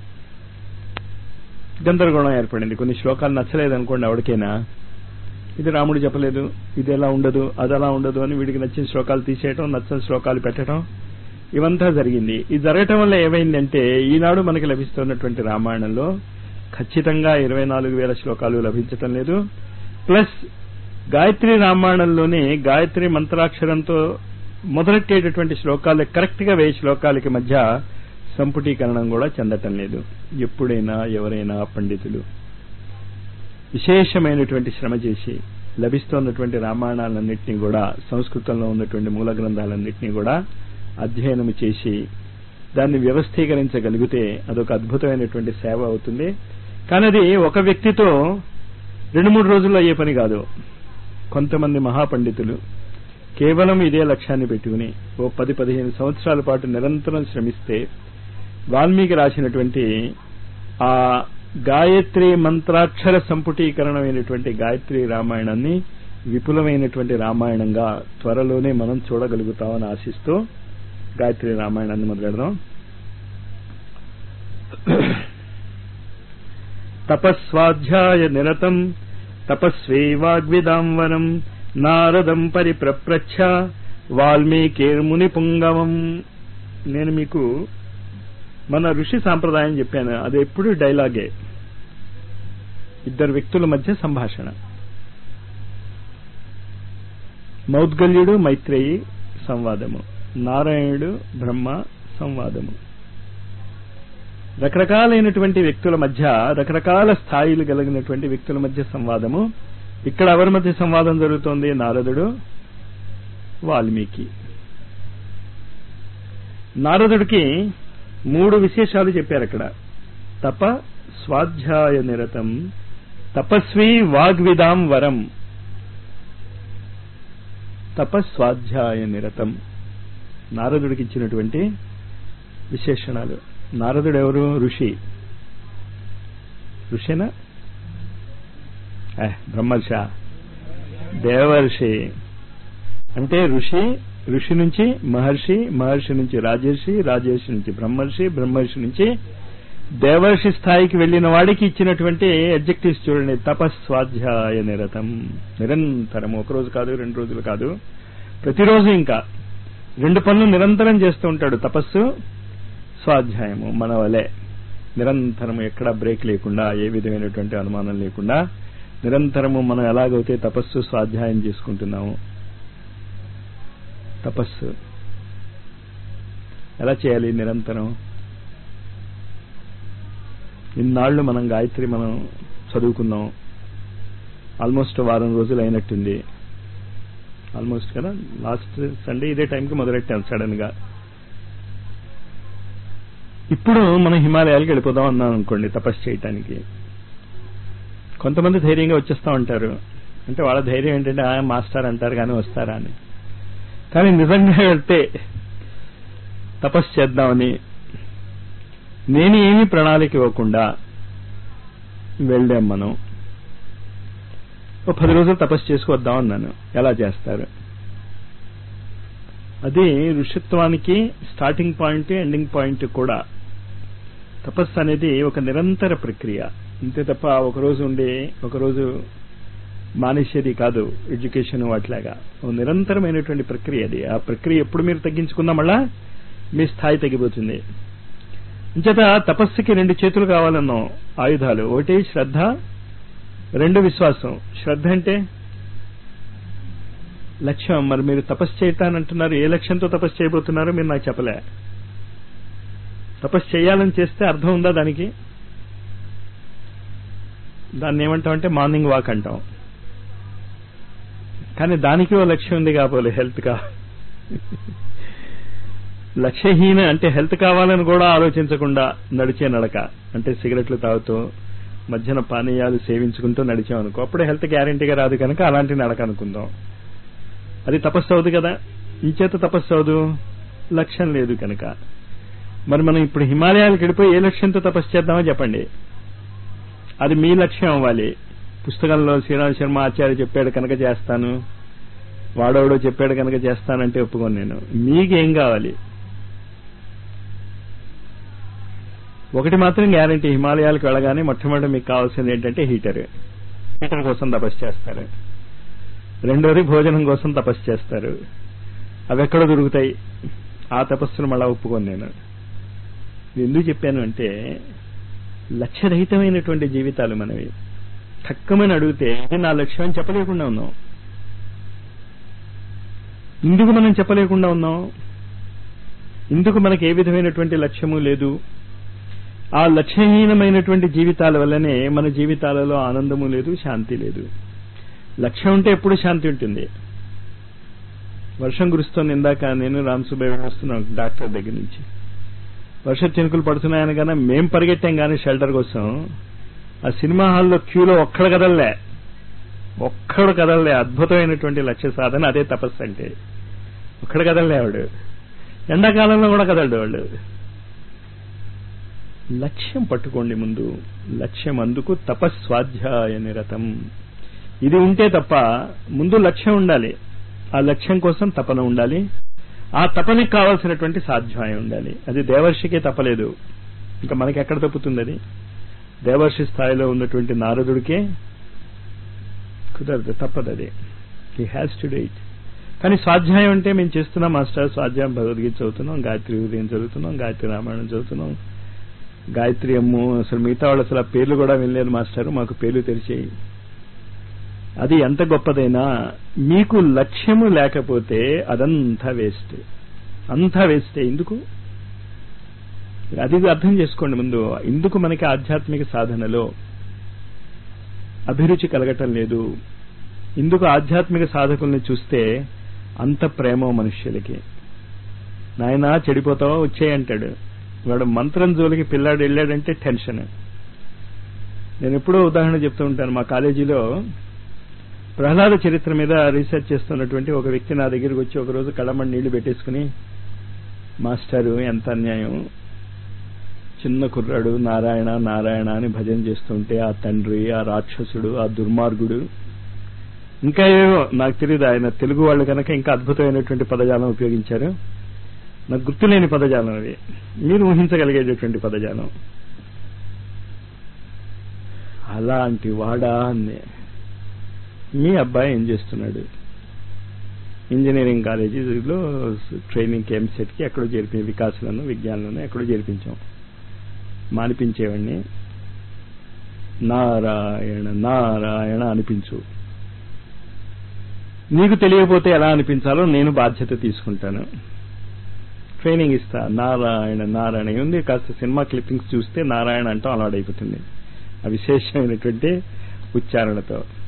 గందరగోళం ఏర్పడింది కొన్ని శ్లోకాలు నచ్చలేదనుకోండి ఎవరికైనా ఇది రాముడు చెప్పలేదు ఇది ఎలా ఉండదు అది అలా ఉండదు అని వీడికి నచ్చిన శ్లోకాలు తీసేయటం నచ్చని శ్లోకాలు పెట్టడం ఇవంతా జరిగింది ఇది జరగటం వల్ల ఏమైందంటే ఈనాడు మనకి లభిస్తున్నటువంటి రామాయణంలో ఖచ్చితంగా ఇరవై నాలుగు వేల శ్లోకాలు లభించటం లేదు ప్లస్ గాయత్రి రామాయణంలోనే గాయత్రి మంత్రాక్షరంతో మొదలెట్టేటటువంటి శ్లోకాలు కరెక్ట్ గా వెయ్యి శ్లోకాలకి మధ్య సంపుటీకరణం కూడా చెందటం లేదు ఎప్పుడైనా ఎవరైనా పండితులు విశేషమైనటువంటి శ్రమ చేసి లభిస్తున్నటువంటి రామాయణాలన్నింటినీ కూడా సంస్కృతంలో ఉన్నటువంటి మూల గ్రంథాలన్నింటినీ కూడా అధ్యయనం చేసి దాన్ని వ్యవస్థీకరించగలిగితే అదొక అద్భుతమైనటువంటి సేవ అవుతుంది కానీ అది ఒక వ్యక్తితో రెండు మూడు రోజుల్లో అయ్యే పని కాదు కొంతమంది మహాపండితులు కేవలం ఇదే లక్ష్యాన్ని పెట్టుకుని ఓ పది పదిహేను సంవత్సరాల పాటు నిరంతరం శ్రమిస్తే వాల్మీకి రాసినటువంటి ఆ గాయత్రి మంత్రాక్షర సంపుటీకరణమైనటువంటి గాయత్రి రామాయణాన్ని విపులమైనటువంటి రామాయణంగా త్వరలోనే మనం చూడగలుగుతామని ఆశిస్తూ గాయత్రి రామాయణాన్ని మొదలెడదాం తపస్వాధ్యాయ నిరతం తపస్వీ వాగ్విదాంవనం నారదం పరిప్రప్రచ్ఛ వాల్మీకిర్ముని పుంగవం నేను మీకు మన ఋషి సాంప్రదాయం చెప్పాను అది ఎప్పుడు డైలాగే ఇద్దరు వ్యక్తుల మధ్య సంభాషణ మౌద్గల్యుడు మైత్రేయి సంవాదము నారాయణుడు బ్రహ్మ సంవాదము రకరకాలైనటువంటి వ్యక్తుల మధ్య రకరకాల స్థాయిలు కలిగినటువంటి వ్యక్తుల మధ్య సంవాదము ఇక్కడ ఎవరి మధ్య సంవాదం జరుగుతోంది నారదుడు వాల్మీకి నారదుడికి మూడు విశేషాలు చెప్పారు అక్కడ తప స్వాధ్యాయ నిరతం తపస్వి వాగ్విదాం వరం తపస్వాధ్యాయ నిరతం నారదుడికి ఇచ్చినటువంటి విశేషణాలు నారదుడు ఎవరు ఋషి ఋషినా బ్రహ్మర్ష దేవర్షి అంటే ఋషి ఋషి నుంచి మహర్షి మహర్షి నుంచి రాజర్షి రాజర్షి నుంచి బ్రహ్మర్షి బ్రహ్మర్షి నుంచి దేవర్షి స్థాయికి వెళ్లిన వాడికి ఇచ్చినటువంటి అడ్జెక్టివ్స్ చూడండి తపస్వాధ్యాయ నిరతం నిరంతరం ఒక రోజు కాదు రెండు రోజులు కాదు ప్రతిరోజు ఇంకా రెండు పనులు నిరంతరం చేస్తూ ఉంటాడు తపస్సు స్వాధ్యాయము మన వలె నిరంతరము ఎక్కడా బ్రేక్ లేకుండా ఏ విధమైనటువంటి అనుమానం లేకుండా నిరంతరము మనం ఎలాగైతే తపస్సు స్వాధ్యాయం చేసుకుంటున్నాము తపస్సు ఎలా చేయాలి నిరంతరం ఇన్నాళ్లు మనం గాయత్రి మనం చదువుకున్నాం ఆల్మోస్ట్ వారం రోజులు అయినట్టుంది ఆల్మోస్ట్ కదా లాస్ట్ సండే ఇదే టైంకి మొదలెట్టాం సడన్ గా ఇప్పుడు మనం హిమాలయాలకు వెళ్ళిపోదాం అన్నాం అనుకోండి తపస్సు చేయటానికి కొంతమంది ధైర్యంగా వచ్చేస్తా ఉంటారు అంటే వాళ్ళ ధైర్యం ఏంటంటే ఆ మాస్టర్ అంటారు కానీ వస్తారా అని కానీ నిజంగా వెళ్తే తపస్సు చేద్దామని నేను ఏమీ ప్రణాళిక ఇవ్వకుండా వెళ్ళాం మనం ఓ పది రోజులు తపస్సు చేసుకొద్దాం అన్నాను ఎలా చేస్తారు అది ఋషిత్వానికి స్టార్టింగ్ పాయింట్ ఎండింగ్ పాయింట్ కూడా తపస్సు అనేది ఒక నిరంతర ప్రక్రియ అంతే తప్ప ఒకరోజు ఉండి ఒకరోజు మానేసేది కాదు ఎడ్యుకేషన్ వాటిలాగా ఓ నిరంతరమైనటువంటి ప్రక్రియ అది ఆ ప్రక్రియ ఎప్పుడు మీరు తగ్గించుకున్నా మళ్ళా మీ స్థాయి తగ్గిపోతుంది అంచేత తపస్సుకి రెండు చేతులు కావాలన్నాం ఆయుధాలు ఒకటి శ్రద్ధ రెండు విశ్వాసం శ్రద్ధ అంటే లక్ష్యం మరి మీరు తపస్సు చేయటానంటున్నారు ఏ లక్ష్యంతో తపస్సు చేయబోతున్నారో మీరు నాకు చెప్పలే తపస్సు చేయాలని చేస్తే అర్థం ఉందా దానికి దాన్ని ఏమంటాం అంటే మార్నింగ్ వాక్ అంటాం కానీ దానికి ఓ లక్ష్యం ఉంది కాబోలే హెల్త్ కా లక్ష్యహీన అంటే హెల్త్ కావాలని కూడా ఆలోచించకుండా నడిచే నడక అంటే సిగరెట్లు తాగుతూ మధ్యన పానీయాలు సేవించుకుంటూ నడిచామనుకో అప్పుడే హెల్త్ గ్యారంటీగా రాదు కనుక అలాంటి నడక అనుకుందాం అది తపస్సు అవుదు కదా ఇంచేత తపస్సు అవదు లక్ష్యం లేదు కనుక మరి మనం ఇప్పుడు హిమాలయాలకు వెళ్ళిపోయి ఏ లక్ష్యంతో తపస్సు చేద్దామో చెప్పండి అది మీ లక్ష్యం అవ్వాలి పుస్తకంలో శ్రీరామ్ శర్మ ఆచార్య చెప్పాడు కనుక చేస్తాను వాడవడో చెప్పాడు కనుక చేస్తానంటే ఒప్పుకోను నేను మీకేం కావాలి ఒకటి మాత్రం గ్యారంటీ హిమాలయాలకు వెళ్ళగానే మొట్టమొదటి మీకు కావాల్సింది ఏంటంటే హీటర్ హీటర్ కోసం తపస్సు చేస్తారు రెండోది భోజనం కోసం తపస్సు చేస్తారు అవి ఎక్కడ దొరుకుతాయి ఆ తపస్సును మళ్ళా ఒప్పుకోను నేను ఎందుకు చెప్పాను అంటే లక్ష్యరహితమైనటువంటి జీవితాలు మనవి తక్కువని అడిగితే ఇది నా లక్ష్యం అని చెప్పలేకుండా ఉన్నాం ఎందుకు మనం చెప్పలేకుండా ఉన్నాం ఎందుకు మనకి ఏ విధమైనటువంటి లక్ష్యము లేదు ఆ లక్ష్యహీనమైనటువంటి జీవితాల వల్లనే మన జీవితాలలో ఆనందము లేదు శాంతి లేదు లక్ష్యం ఉంటే ఎప్పుడు శాంతి ఉంటుంది వర్షం కురుస్తోంది ఇందాక నేను రామ్ సుబ్బయ్య వస్తున్నాం డాక్టర్ దగ్గర నుంచి వర్ష చినుకులు పడుతున్నాయని కానీ మేం పరిగెట్టాం కానీ షెల్టర్ కోసం ఆ సినిమా హాల్లో క్యూలో ఒక్కడ కదలలే ఒక్కడు కదలలే అద్భుతమైనటువంటి లక్ష్య సాధన అదే తపస్సు అంటే ఒక్కడ కదలలే ఆవిడు ఎండాకాలంలో కూడా కదలడు వాళ్ళు లక్ష్యం పట్టుకోండి ముందు లక్ష్యం అందుకు తపస్వాధ్యాయ నిరతం ఇది ఉంటే తప్ప ముందు లక్ష్యం ఉండాలి ఆ లక్ష్యం కోసం తపన ఉండాలి ఆ తపనకి కావాల్సినటువంటి సాధ్యాయం ఉండాలి అది దేవర్షికే తప్పలేదు ఇంకా మనకి ఎక్కడ తప్పుతుంది అది దేవర్షి స్థాయిలో ఉన్నటువంటి నారదుడికే కుదరదు తప్పదు అది he has to do it కానీ స్వాధ్యాయం అంటే మేము చేస్తున్నాం మాస్టర్ స్వాధ్యాయం భగవద్గీత చదువుతున్నాం గాయత్రి ఉదయం చదువుతున్నాం గాయత్రి రామాయణం చదువుతున్నాం గాయత్రి అమ్ము అసలు మిగతా వాళ్ళు అసలు ఆ పేర్లు కూడా వినలేదు మాస్టర్ మాకు పేర్లు తెరిచేయి అది ఎంత గొప్పదైనా మీకు లక్ష్యము లేకపోతే అదంతా వేస్ట్ అంతా వేస్టే ఎందుకు అది అర్థం చేసుకోండి ముందు ఎందుకు మనకి ఆధ్యాత్మిక సాధనలో అభిరుచి కలగటం లేదు ఇందుకు ఆధ్యాత్మిక సాధకుల్ని చూస్తే అంత ప్రేమ మనుష్యులకి నాయన చెడిపోతావా వచ్చేయంటాడు వాడు మంత్రం జోలికి పిల్లాడు వెళ్ళాడంటే టెన్షన్ నేను ఎప్పుడో ఉదాహరణ చెప్తూ ఉంటాను మా కాలేజీలో ప్రహ్లాద చరిత్ర మీద రీసెర్చ్ చేస్తున్నటువంటి ఒక వ్యక్తి నా దగ్గరికి వచ్చి ఒకరోజు కళ్ళమని నీళ్లు పెట్టేసుకుని మాస్టారు ఎంత అన్యాయం చిన్న కుర్రాడు నారాయణ నారాయణ అని భజన చేస్తుంటే ఆ తండ్రి ఆ రాక్షసుడు ఆ దుర్మార్గుడు ఇంకా ఏవో నాకు తెలియదు ఆయన తెలుగు వాళ్ళు కనుక ఇంకా అద్భుతమైనటువంటి పదజాలం ఉపయోగించారు నాకు గుర్తులేని పదజాలం అది మీరు ఊహించగలిగేటటువంటి పదజాలం అలాంటి వాడా అంది మీ అబ్బాయి ఏం చేస్తున్నాడు ఇంజనీరింగ్ కాలేజీలో ట్రైనింగ్ ఎంసెట్కి ఎక్కడో చేర్పి వికాసులను విజ్ఞానంలో ఎక్కడో చేర్పించాం మానిపించేవాడిని నారాయణ నారాయణ అనిపించు నీకు తెలియకపోతే ఎలా అనిపించాలో నేను బాధ్యత తీసుకుంటాను ట్రైనింగ్ ఇస్తా నారాయణ నారాయణ ఉంది కాస్త సినిమా క్లిప్పింగ్స్ చూస్తే నారాయణ అంటాం అలవాడైపోతుంది ఆ విశేషమైనటువంటి ఉచ్చారణతో